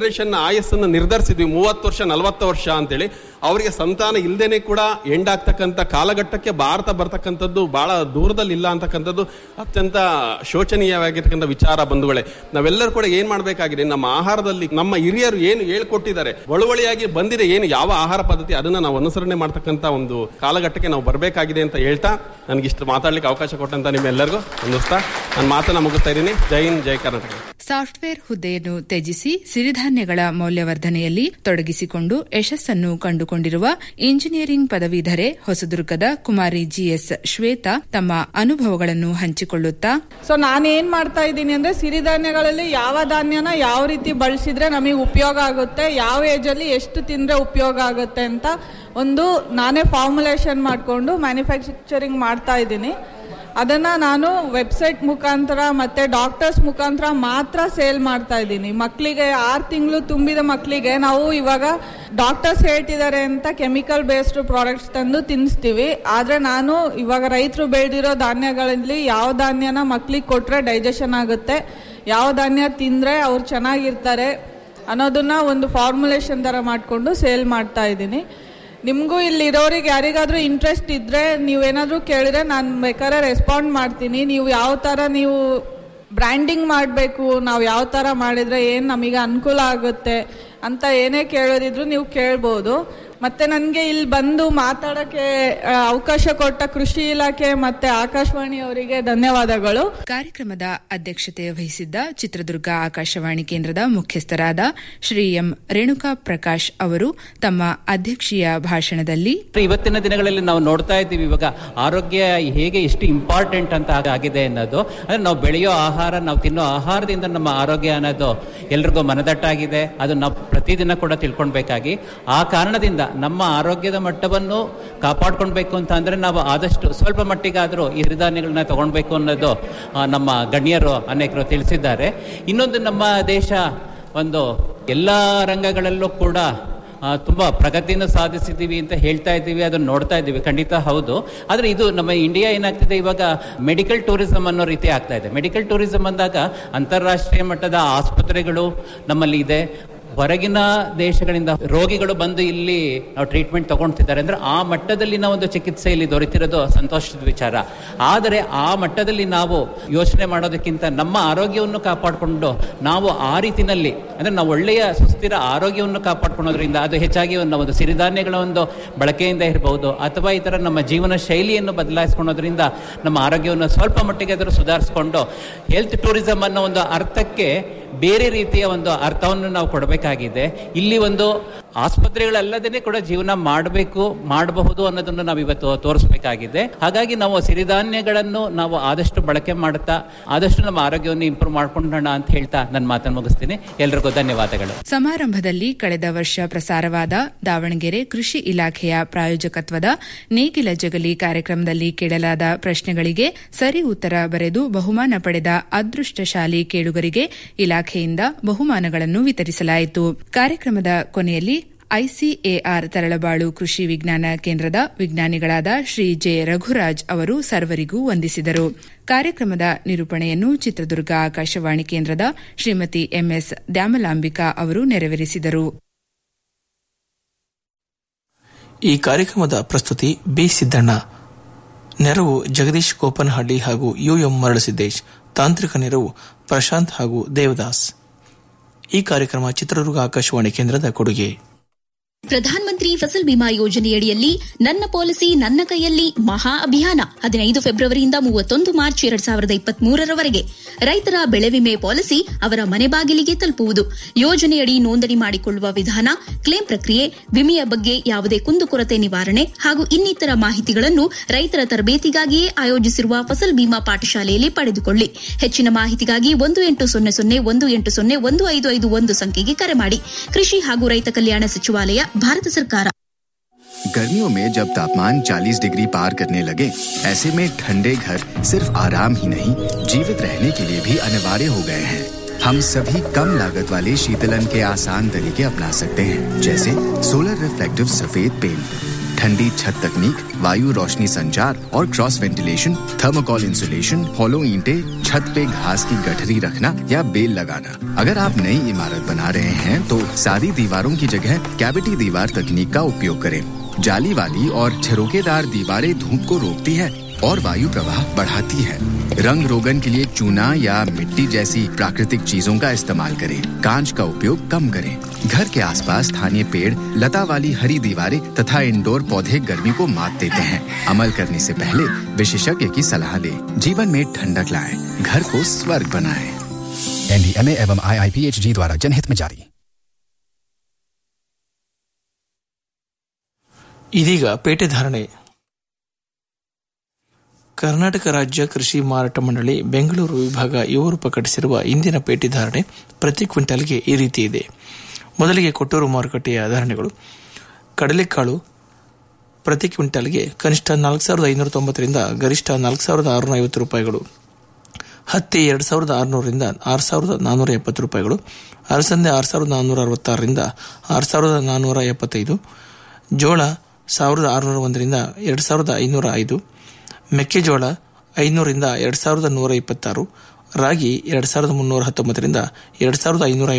ಜನರೇಷನ್ ಆಯಸ್ಸನ್ನು ನಿರ್ಧರಿಸಿದ್ವಿ ಮೂವತ್ತು ವರ್ಷ ನಲವತ್ತು ವರ್ಷ ಅಂತೇಳಿ ಅವರಿಗೆ ಸಂತಾನ ಇಲ್ದೇನೆ ಕೂಡ ಎಂಡ್ ಆಗ್ತಕ್ಕಂಥ ಕಾಲಘಟ್ಟಕ್ಕೆ ಭಾರತ ಬರ್ತಕ್ಕಂಥದ್ದು ಬಹಳ ದೂರದಲ್ಲಿ ಇಲ್ಲ ಅಂತಕ್ಕಂಥದ್ದು ಅತ್ಯಂತ ಶೋಚನೀಯವಾಗಿರ್ತಕ್ಕಂಥ ವಿಚಾರ ಬಂಧುಗಳೇ ನಾವೆಲ್ಲರೂ ಕೂಡ ಏನ್ ಮಾಡಬೇಕಾಗಿದೆ ನಮ್ಮ ಆಹಾರದಲ್ಲಿ ನಮ್ಮ ಹಿರಿಯರು ಏನು ಹೇಳ್ಕೊಟ್ಟಿದ್ದಾರೆ ಬಳುವಳಿಯಾಗಿ ಬಂದಿದೆ ಏನು ಯಾವ ಆಹಾರ ಪದ್ಧತಿ ಅದನ್ನ ನಾವು ಅನುಸರಣೆ ಮಾಡ್ತಕ್ಕಂಥ ಒಂದು ಕಾಲಘಟ್ಟಕ್ಕೆ ನಾವು ಬರಬೇಕಾಗಿದೆ ಅಂತ ಹೇಳ್ತಾ ನನಗೆ ಇಷ್ಟು ಮಾತಾಡ್ಲಿಕ್ಕೆ ಅವಕಾಶ ಕೊಟ್ಟಂತ ನಿಮ್ಮೆಲ್ಲರಿಗೂ ಅನ್ನಿಸ್ತಾ ನಾನು ಮಾತನ್ನ ಮುಗಿಸ್ತಾ ಇದ್ದೀನಿ ಜೈ ಹಿಂದ್ ಜೈ ಕರ್ನಾಟಕ ಸಾಫ್ಟ್ವೇರ್ ಹುದ್ದೆಯನ್ನು ತ್ಯಜಿಸಿ ಸಿರಿಧಾನ್ಯಗಳ ಮೌಲ್ಯವರ್ಧನೆಯಲ್ಲಿ ತೊಡಗಿಸಿಕೊಂಡು ಯಶಸ್ಸನ್ನು ಕಂಡುಕೊಂಡಿರುವ ಇಂಜಿನಿಯರಿಂಗ್ ಪದವೀಧರೆ ಹೊಸದುರ್ಗದ ಕುಮಾರಿ ಜಿಎಸ್ ಶ್ವೇತಾ ತಮ್ಮ ಅನುಭವಗಳನ್ನು ಹಂಚಿಕೊಳ್ಳುತ್ತಾ ಸೊ ನಾನು ಏನ್ ಮಾಡ್ತಾ ಇದ್ದೀನಿ ಅಂದ್ರೆ ಸಿರಿಧಾನ್ಯಗಳಲ್ಲಿ ಯಾವ ಧಾನ್ಯನ ಯಾವ ರೀತಿ ಬಳಸಿದ್ರೆ ನಮಗೆ ಉಪಯೋಗ ಆಗುತ್ತೆ ಯಾವ ಏಜ್ ಅಲ್ಲಿ ಎಷ್ಟು ತಿಂದ್ರೆ ಉಪಯೋಗ ಆಗುತ್ತೆ ಅಂತ ಒಂದು ನಾನೇ ಫಾರ್ಮುಲೇಷನ್ ಮಾಡಿಕೊಂಡು ಮ್ಯಾನುಫ್ಯಾಕ್ಚರಿಂಗ್ ಮಾಡ್ತಾ ಇದ್ದೀನಿ ಅದನ್ನ ನಾನು ವೆಬ್ಸೈಟ್ ಮುಖಾಂತರ ಮತ್ತೆ ಡಾಕ್ಟರ್ಸ್ ಮುಖಾಂತರ ಮಾತ್ರ ಸೇಲ್ ಮಾಡ್ತಾ ಇದ್ದೀನಿ ಮಕ್ಕಳಿಗೆ ಆರು ತಿಂಗಳು ತುಂಬಿದ ಮಕ್ಕಳಿಗೆ ನಾವು ಇವಾಗ ಡಾಕ್ಟರ್ಸ್ ಹೇಳ್ತಿದ್ದಾರೆ ಅಂತ ಕೆಮಿಕಲ್ ಬೇಸ್ಡ್ ಪ್ರಾಡಕ್ಟ್ಸ್ ತಂದು ತಿನ್ನಿಸ್ತೀವಿ ಆದ್ರೆ ನಾನು ಇವಾಗ ರೈತರು ಬೆಳೆದಿರೋ ಧಾನ್ಯಗಳಲ್ಲಿ ಯಾವ ಧಾನ್ಯನ ಮಕ್ಕಳಿಗೆ ಕೊಟ್ರೆ ಡೈಜೆಷನ್ ಆಗುತ್ತೆ ಯಾವ ಧಾನ್ಯ ತಿಂದ್ರೆ ಅವ್ರು ಚೆನ್ನಾಗಿರ್ತಾರೆ ಅನ್ನೋದನ್ನ ಒಂದು ಫಾರ್ಮುಲೇಷನ್ ತರ ಮಾಡಿಕೊಂಡು ಸೇಲ್ ಮಾಡ್ತಾ ಇದ್ದೀನಿ ನಿಮಗೂ ಇಲ್ಲಿ ಇರೋರಿಗೆ ಯಾರಿಗಾದ್ರೂ ಇಂಟ್ರೆಸ್ಟ್ ಇದ್ರೆ ನೀವೇನಾದ್ರೂ ಕೇಳಿದ್ರೆ ನಾನು ಬೇಕಾದ್ರೆ ರೆಸ್ಪಾಂಡ್ ಮಾಡ್ತೀನಿ ನೀವು ಯಾವ ಥರ ನೀವು ಬ್ರ್ಯಾಂಡಿಂಗ್ ಮಾಡಬೇಕು ನಾವು ಯಾವ ಥರ ಮಾಡಿದ್ರೆ ಏನು ನಮಗೆ ಅನುಕೂಲ ಆಗುತ್ತೆ ಅಂತ ಏನೇ ಕೇಳೋದಿದ್ರು ನೀವು ಕೇಳ್ಬೋದು ಮತ್ತೆ ನನಗೆ ಇಲ್ಲಿ ಬಂದು ಮಾತಾಡೋಕ್ಕೆ ಆ, ಅವಕಾಶ ಕೊಟ್ಟ ಕೃಷಿ ಇಲಾಖೆ ಮತ್ತೆ ಆಕಾಶವಾಣಿ ಅವರಿಗೆ ಧನ್ಯವಾದಗಳು ಕಾರ್ಯಕ್ರಮದ ಅಧ್ಯಕ್ಷತೆ ವಹಿಸಿದ್ದ ಚಿತ್ರದುರ್ಗ ಆಕಾಶವಾಣಿ ಕೇಂದ್ರದ ಮುಖ್ಯಸ್ಥರಾದ ಶ್ರೀ ಎಂ ರೇಣುಕಾ ಪ್ರಕಾಶ್ ಅವರು ತಮ್ಮ ಅಧ್ಯಕ್ಷೀಯ ಭಾಷಣದಲ್ಲಿ ಇವತ್ತಿನ ದಿನಗಳಲ್ಲಿ ನಾವು ನೋಡ್ತಾ ಇದ್ದೀವಿ ಇವಾಗ ಆರೋಗ್ಯ ಹೇಗೆ ಎಷ್ಟು ಇಂಪಾರ್ಟೆಂಟ್ ಅಂತ ಆಗ- ಆಗಿದೆ ಅನ್ನೋದು ಅಂದ್ರೆ ನಾವು ಬೆಳೆಯೋ ಆಹಾರ ನಾವು ತಿನ್ನೋ ಆಹಾರದಿಂದ ನಮ್ಮ ಆರೋಗ್ಯ ಅನ್ನೋದು ಎಲ್ರಿಗೂ ಮನದಟ್ಟಾಗಿದೆ ಅದು ನಾವು ಪ್ರತಿದಿನ ಕೂಡ ತಿಳ್ಕೊಳ್ಬೇಕಾಗಿ ಆ ಕಾರಣದಿಂದ ನಮ್ಮ ಆರೋಗ್ಯದ ಮಟ್ಟವನ್ನು ಕಾಪಾಡ್ಕೊಳ್ಬೇಕು ಅಂತ ಅಂದ್ರೆ ನಾವು ಆದಷ್ಟು ಸ್ವಲ್ಪ ಮಟ್ಟಿಗಾದರೂ ಈ ಸಿರಿಧಾನ್ಯಗಳನ್ನ ತಗೊಳ್ಬೇಕು ಅನ್ನೋದು ಆ, ನಮ್ಮ ಗಣ್ಯರು ಅನೇಕರು ತಿಳಿಸಿದ್ದಾರೆ ಇನ್ನೊಂದು ನಮ್ಮ ದೇಶ ಒಂದು ಎಲ್ಲ ರಂಗಗಳಲ್ಲೂ ಕೂಡ ಆ, ತುಂಬಾ ಪ್ರಗತಿಯನ್ನು ಸಾಧಿಸಿದ್ದೀವಿ ಅಂತ ಹೇಳ್ತಾ ಇದ್ದೀವಿ ಅದನ್ನು ನೋಡ್ತಾ ಇದ್ದೀವಿ ಖಂಡಿತ ಹೌದು ಆದರೆ ಇದು ನಮ್ಮ ಇಂಡಿಯಾ ಏನಾಗ್ತಿದೆ ಇವಾಗ ಮೆಡಿಕಲ್ ಟೂರಿಸಂ ಅನ್ನೋ ರೀತಿ ಆಗ್ತಾ ಇದೆ ಮೆಡಿಕಲ್ ಟೂರಿಸಂ ಅಂದಾಗ ಅಂತಾರಾಷ್ಟ್ರೀಯ ಮಟ್ಟದ ಆಸ್ಪತ್ರೆಗಳು ನಮ್ಮಲ್ಲಿ ಇದೆ ಹೊರಗಿನ ದೇಶಗಳಿಂದ ರೋಗಿಗಳು ಬಂದು ಇಲ್ಲಿ ನಾವು ಟ್ರೀಟ್ಮೆಂಟ್ ತಗೊಳ್ತಿದ್ದಾರೆ ಅಂದ್ರೆ ಆ ಮಟ್ಟದಲ್ಲಿ ನಾವು ಒಂದು ಚಿಕಿತ್ಸೆ ಇಲ್ಲಿ ದೊರೆತಿರೋದು ಸಂತೋಷದ ವಿಚಾರ ಆದರೆ ಆ ಮಟ್ಟದಲ್ಲಿ ನಾವು ಯೋಚನೆ ಮಾಡೋದಕ್ಕಿಂತ ನಮ್ಮ ಆರೋಗ್ಯವನ್ನು ಕಾಪಾಡಿಕೊಂಡು ನಾವು ಆ ರೀತಿನಲ್ಲಿ ಅಂದ್ರೆ ನಾವು ಒಳ್ಳೆಯ ಸುಸ್ಥಿರ ಆರೋಗ್ಯವನ್ನು ಕಾಪಾಡ್ಕೊಳ್ಳೋದ್ರಿಂದ ಅದು ಹೆಚ್ಚಾಗಿ ಒಂದು ಒಂದು ಸಿರಿಧಾನ್ಯಗಳ ಒಂದು ಬಳಕೆಯಿಂದ ಇರಬಹುದು ಅಥವಾ ಈ ಥರ ನಮ್ಮ ಜೀವನ ಶೈಲಿಯನ್ನು ಬದಲಾಯಿಸ್ಕೊಳ್ಳೋದ್ರಿಂದ ನಮ್ಮ ಆರೋಗ್ಯವನ್ನು ಸ್ವಲ್ಪ ಮಟ್ಟಿಗೆ ಅದನ್ನು ಸುಧಾರಿಸಿಕೊಂಡು ಹೆಲ್ತ್ ಟೂರಿಸಂ ಅನ್ನೋ ಒಂದು ಅರ್ಥಕ್ಕೆ ಬೇರೆ ರೀತಿಯ ಒಂದು ಅರ್ಥವನ್ನು ನಾವು ಕೊಡಬೇಕಾಗಿದೆ ಇಲ್ಲಿ ಒಂದು ಆಸ್ಪತ್ರೆಗಳಲ್ಲದೇ ಕೂಡ ಜೀವನ ಮಾಡಬೇಕು ಮಾಡಬಹುದು ಅನ್ನೋದನ್ನು ನಾವು ಇವತ್ತು ತೋರಿಸಬೇಕಾಗಿದೆ ಹಾಗಾಗಿ ನಾವು ಸಿರಿಧಾನ್ಯಗಳನ್ನು ನಾವು ಆದಷ್ಟು ಬಳಕೆ ಮಾಡುತ್ತಾ ಆದಷ್ಟು ನಮ್ಮ ಆರೋಗ್ಯವನ್ನು ಇಂಪ್ರೂವ್ ಮಾಡ್ಕೊಳ್ಳೋಣ ಅಂತ ಹೇಳ್ತಾ ನನ್ನ ಮಾತನ್ನು ಮುಗಿಸ್ತೀನಿ ಎಲ್ರಿಗೂ ಧನ್ಯವಾದಗಳು ಸಮಾರಂಭದಲ್ಲಿ ಕಳೆದ ವರ್ಷ ಪ್ರಸಾರವಾದ ದಾವಣಗೆರೆ ಕೃಷಿ ಇಲಾಖೆಯ ಪ್ರಾಯೋಜಕತ್ವದ ನೇಗಿಲ ಜಗಲಿ ಕಾರ್ಯಕ್ರಮದಲ್ಲಿ ಕೇಳಲಾದ ಪ್ರಶ್ನೆಗಳಿಗೆ ಸರಿ ಉತ್ತರ ಬರೆದು ಬಹುಮಾನ ಪಡೆದ ಅದೃಷ್ಟಶಾಲಿ ಕೇಳುಗರಿಗೆ ಇಲಾಖೆಯಿಂದ ಬಹುಮಾನಗಳನ್ನು ವಿತರಿಸಲಾಯಿತು ಕಾರ್ಯಕ್ರಮದ ಕೊನೆಯಲ್ಲಿ ಐಸಿಎಆರ್ ತರಳಬಾಳು ಕೃಷಿ ವಿಜ್ಞಾನ ಕೇಂದ್ರದ ವಿಜ್ಞಾನಿಗಳಾದ ಶ್ರೀ ಜೆ ರಘುರಾಜ್ ಅವರು ಸರ್ವರಿಗೂ ವಂದಿಸಿದರು ಕಾರ್ಯಕ್ರಮದ ನಿರೂಪಣೆಯನ್ನು ಚಿತ್ರದುರ್ಗ ಆಕಾಶವಾಣಿ ಕೇಂದ್ರದ ಶ್ರೀಮತಿ ಎಂಎಸ್ ದ್ಯಾಮಲಾಂಬಿಕಾ ಅವರು ನೆರವೇರಿಸಿದರು ಈ ಕಾರ್ಯಕ್ರಮದ ಪ್ರಸ್ತುತಿ ಬಿ ಸಿದ್ದಣ್ಣ ನೆರವು ಜಗದೀಶ್ ಕೋಪನಹಳ್ಳಿ ಹಾಗೂ ಯುಎಂ ಮರಳಸಿದ್ದೇಶ್ ತಾಂತ್ರಿಕ ನೆರವು ಪ್ರಶಾಂತ್ ಹಾಗೂ ದೇವದಾಸ್ ಈ ಕಾರ್ಯಕ್ರಮ ಚಿತ್ರದುರ್ಗ ಆಕಾಶವಾಣಿ ಕೇಂದ್ರದ ಕೊಡುಗೆ ಪ್ರಧಾನ ಮಂತ್ರಿ ಫಸಲ್ ಬಿಮಾ ಯೋಜನೆಯಡಿಯಲ್ಲಿ ನನ್ನ ಪಾಲಿಸಿ ನನ್ನ ಕೈಯಲ್ಲಿ ಮಹಾ ಅಭಿಯಾನ ಹದಿನೈದು ಫೆಬ್ರವರಿಯಿಂದ ಮೂವತ್ತೊಂದು ಮಾರ್ಚ್ ಎರಡ್ ಸಾವಿರದ ಇಪ್ಪತ್ತ್ ಮೂರರವರೆಗೆ ರೈತರ ಬೆಳೆ ವಿಮೆ ಪಾಲಿಸಿ ಅವರ ಮನೆ ಬಾಗಿಲಿಗೆ ತಲುಪುವುದು ಯೋಜನೆಯಡಿ ನೋಂದಣಿ ಮಾಡಿಕೊಳ್ಳುವ ವಿಧಾನ ಕ್ಲೇಮ್ ಪ್ರಕ್ರಿಯೆ ವಿಮೆಯ ಬಗ್ಗೆ ಯಾವುದೇ ಕುಂದುಕೊರತೆ ನಿವಾರಣೆ ಹಾಗೂ ಇನ್ನಿತರ ಮಾಹಿತಿಗಳನ್ನು ರೈತರ ತರಬೇತಿಗಾಗಿಯೇ ಆಯೋಜಿಸಿರುವ ಫಸಲ್ ಬಿಮಾ ಪಾಠಶಾಲೆಯಲ್ಲಿ ಪಡೆದುಕೊಳ್ಳಿ ಹೆಚ್ಚಿನ ಮಾಹಿತಿಗಾಗಿ ಒಂದು ಎಂಟು ಸೊನ್ನೆ ಸೊನ್ನೆ ಒಂದು ಎಂಟು ಸೊನ್ನೆ ಒಂದು ಐದು ಐದು ಒಂದು ಸಂಖ್ಯೆಗೆ ಕರೆ ಮಾಡಿ ಕೃಷಿ ಹಾಗೂ ರೈತ ಕಲ್ಯಾಣ ಸಚಿವಾಲಯ ಭಾರತ ಸರ್ಕಾರ गर्मियों में जब तापमान 40 डिग्री पार करने लगे ऐसे में ठंडे घर सिर्फ आराम ही नहीं जीवित रहने के लिए भी अनिवार्य हो गए हैं हम सभी कम लागत वाले शीतलन के आसान तरीके अपना सकते हैं जैसे सोलर रिफ्लेक्टिव सफेद पेंट ठंडी छत तकनीक वायु रोशनी संचार और cross ventilation thermocol insulation hollow ईंटे छत छत पे घास की गठरी रखना या बेल लगाना अगर आप नई इमारत बना रहे हैं तो सादी दीवारों की जगह कैविटी दीवार तकनीक का उपयोग करें जाली वाली और छिरोकेदार दीवारें धूप को रोकती है और वायु प्रवाह बढ़ाती है रंग रोगन के लिए चूना या मिट्टी जैसी प्राकृतिक चीजों का इस्तेमाल करें कांच का उपयोग कम करें घर के आसपास स्थानीय पेड़ लता वाली हरी दीवारें तथा इंडोर पौधे गर्मी को मात देते हैं अमल करने से पहले विशेषज्ञ की सलाह लें जीवन में ठंडक लाएं घर को स्वर्ग बनाएं एनडीएमए एवं आईआईपीएचजी द्वारा जनहित में जारी ಇದೀಗ ಪೇಟೆ ಧಾರಣೆ ಕರ್ನಾಟಕ ರಾಜ್ಯ ಕೃಷಿ ಮಾರಾಟ ಮಂಡಳಿ ಬೆಂಗಳೂರು ವಿಭಾಗ ಇವರು ಪ್ರಕಟಿಸಿರುವ ಇಂದಿನ ಪೇಟೆ ಧಾರಣೆ ಪ್ರತಿ ಕ್ವಿಂಟಲ್ಗೆ ಈ ರೀತಿ ಇದೆ ಮೊದಲಿಗೆ ಕೊಟ್ಟೂರು ಮಾರುಕಟ್ಟೆಯ ಧಾರಣೆಗಳು ಕಡಲೆಕಾಳು ಪ್ರತಿ ಕ್ವಿಂಟಲ್ಗೆ ಕನಿಷ್ಠ ನಾಲ್ಕು ಸಾವಿರದ ಐನೂರ ತೊಂಬತ್ತರಿಂದ ಗರಿಷ್ಠ ನಾಲ್ಕು ಸಾವಿರದ ಆರುನೂರ ಐವತ್ತು ರೂಪಾಯಿಗಳು ಹತ್ತಿ ಎರಡು ಸಾವಿರದ ಆರುನೂರರಿಂದ ಆರು ಸಾವಿರದ ನಾನ್ನೂರ ಎಪ್ಪತ್ತು ರೂಪಾಯಿಗಳು ಅಲಸಂದೆ ಆರು ಸಾವಿರದ ನಾನ್ನೂರ ಅರವತ್ತಾರರಿಂದ ಆರು ಸಾವಿರದ ನಾನ್ನೂರ ಎಪ್ಪತ್ತೈದು ಜೋಳ ಸಾವಿರದ ಆರುನೂರ ಒಂದರಿಂದ ಎರಡು ಸಾವಿರದ ಐನೂರ ಐದು ಮೆಕ್ಕೆಜೋಳ ಐನೂರಿಂದ ಎರಡು ಸಾವಿರದ ನೂರ ಇಪ್ಪತ್ತಾರು ರಾಗಿ ಎರಡು ಸಾವಿರದ ಮುನ್ನೂರ ಹತ್ತೊಂಬತ್ತರಿಂದ ಎರಡು ಸಾವಿರದ ಐನೂರ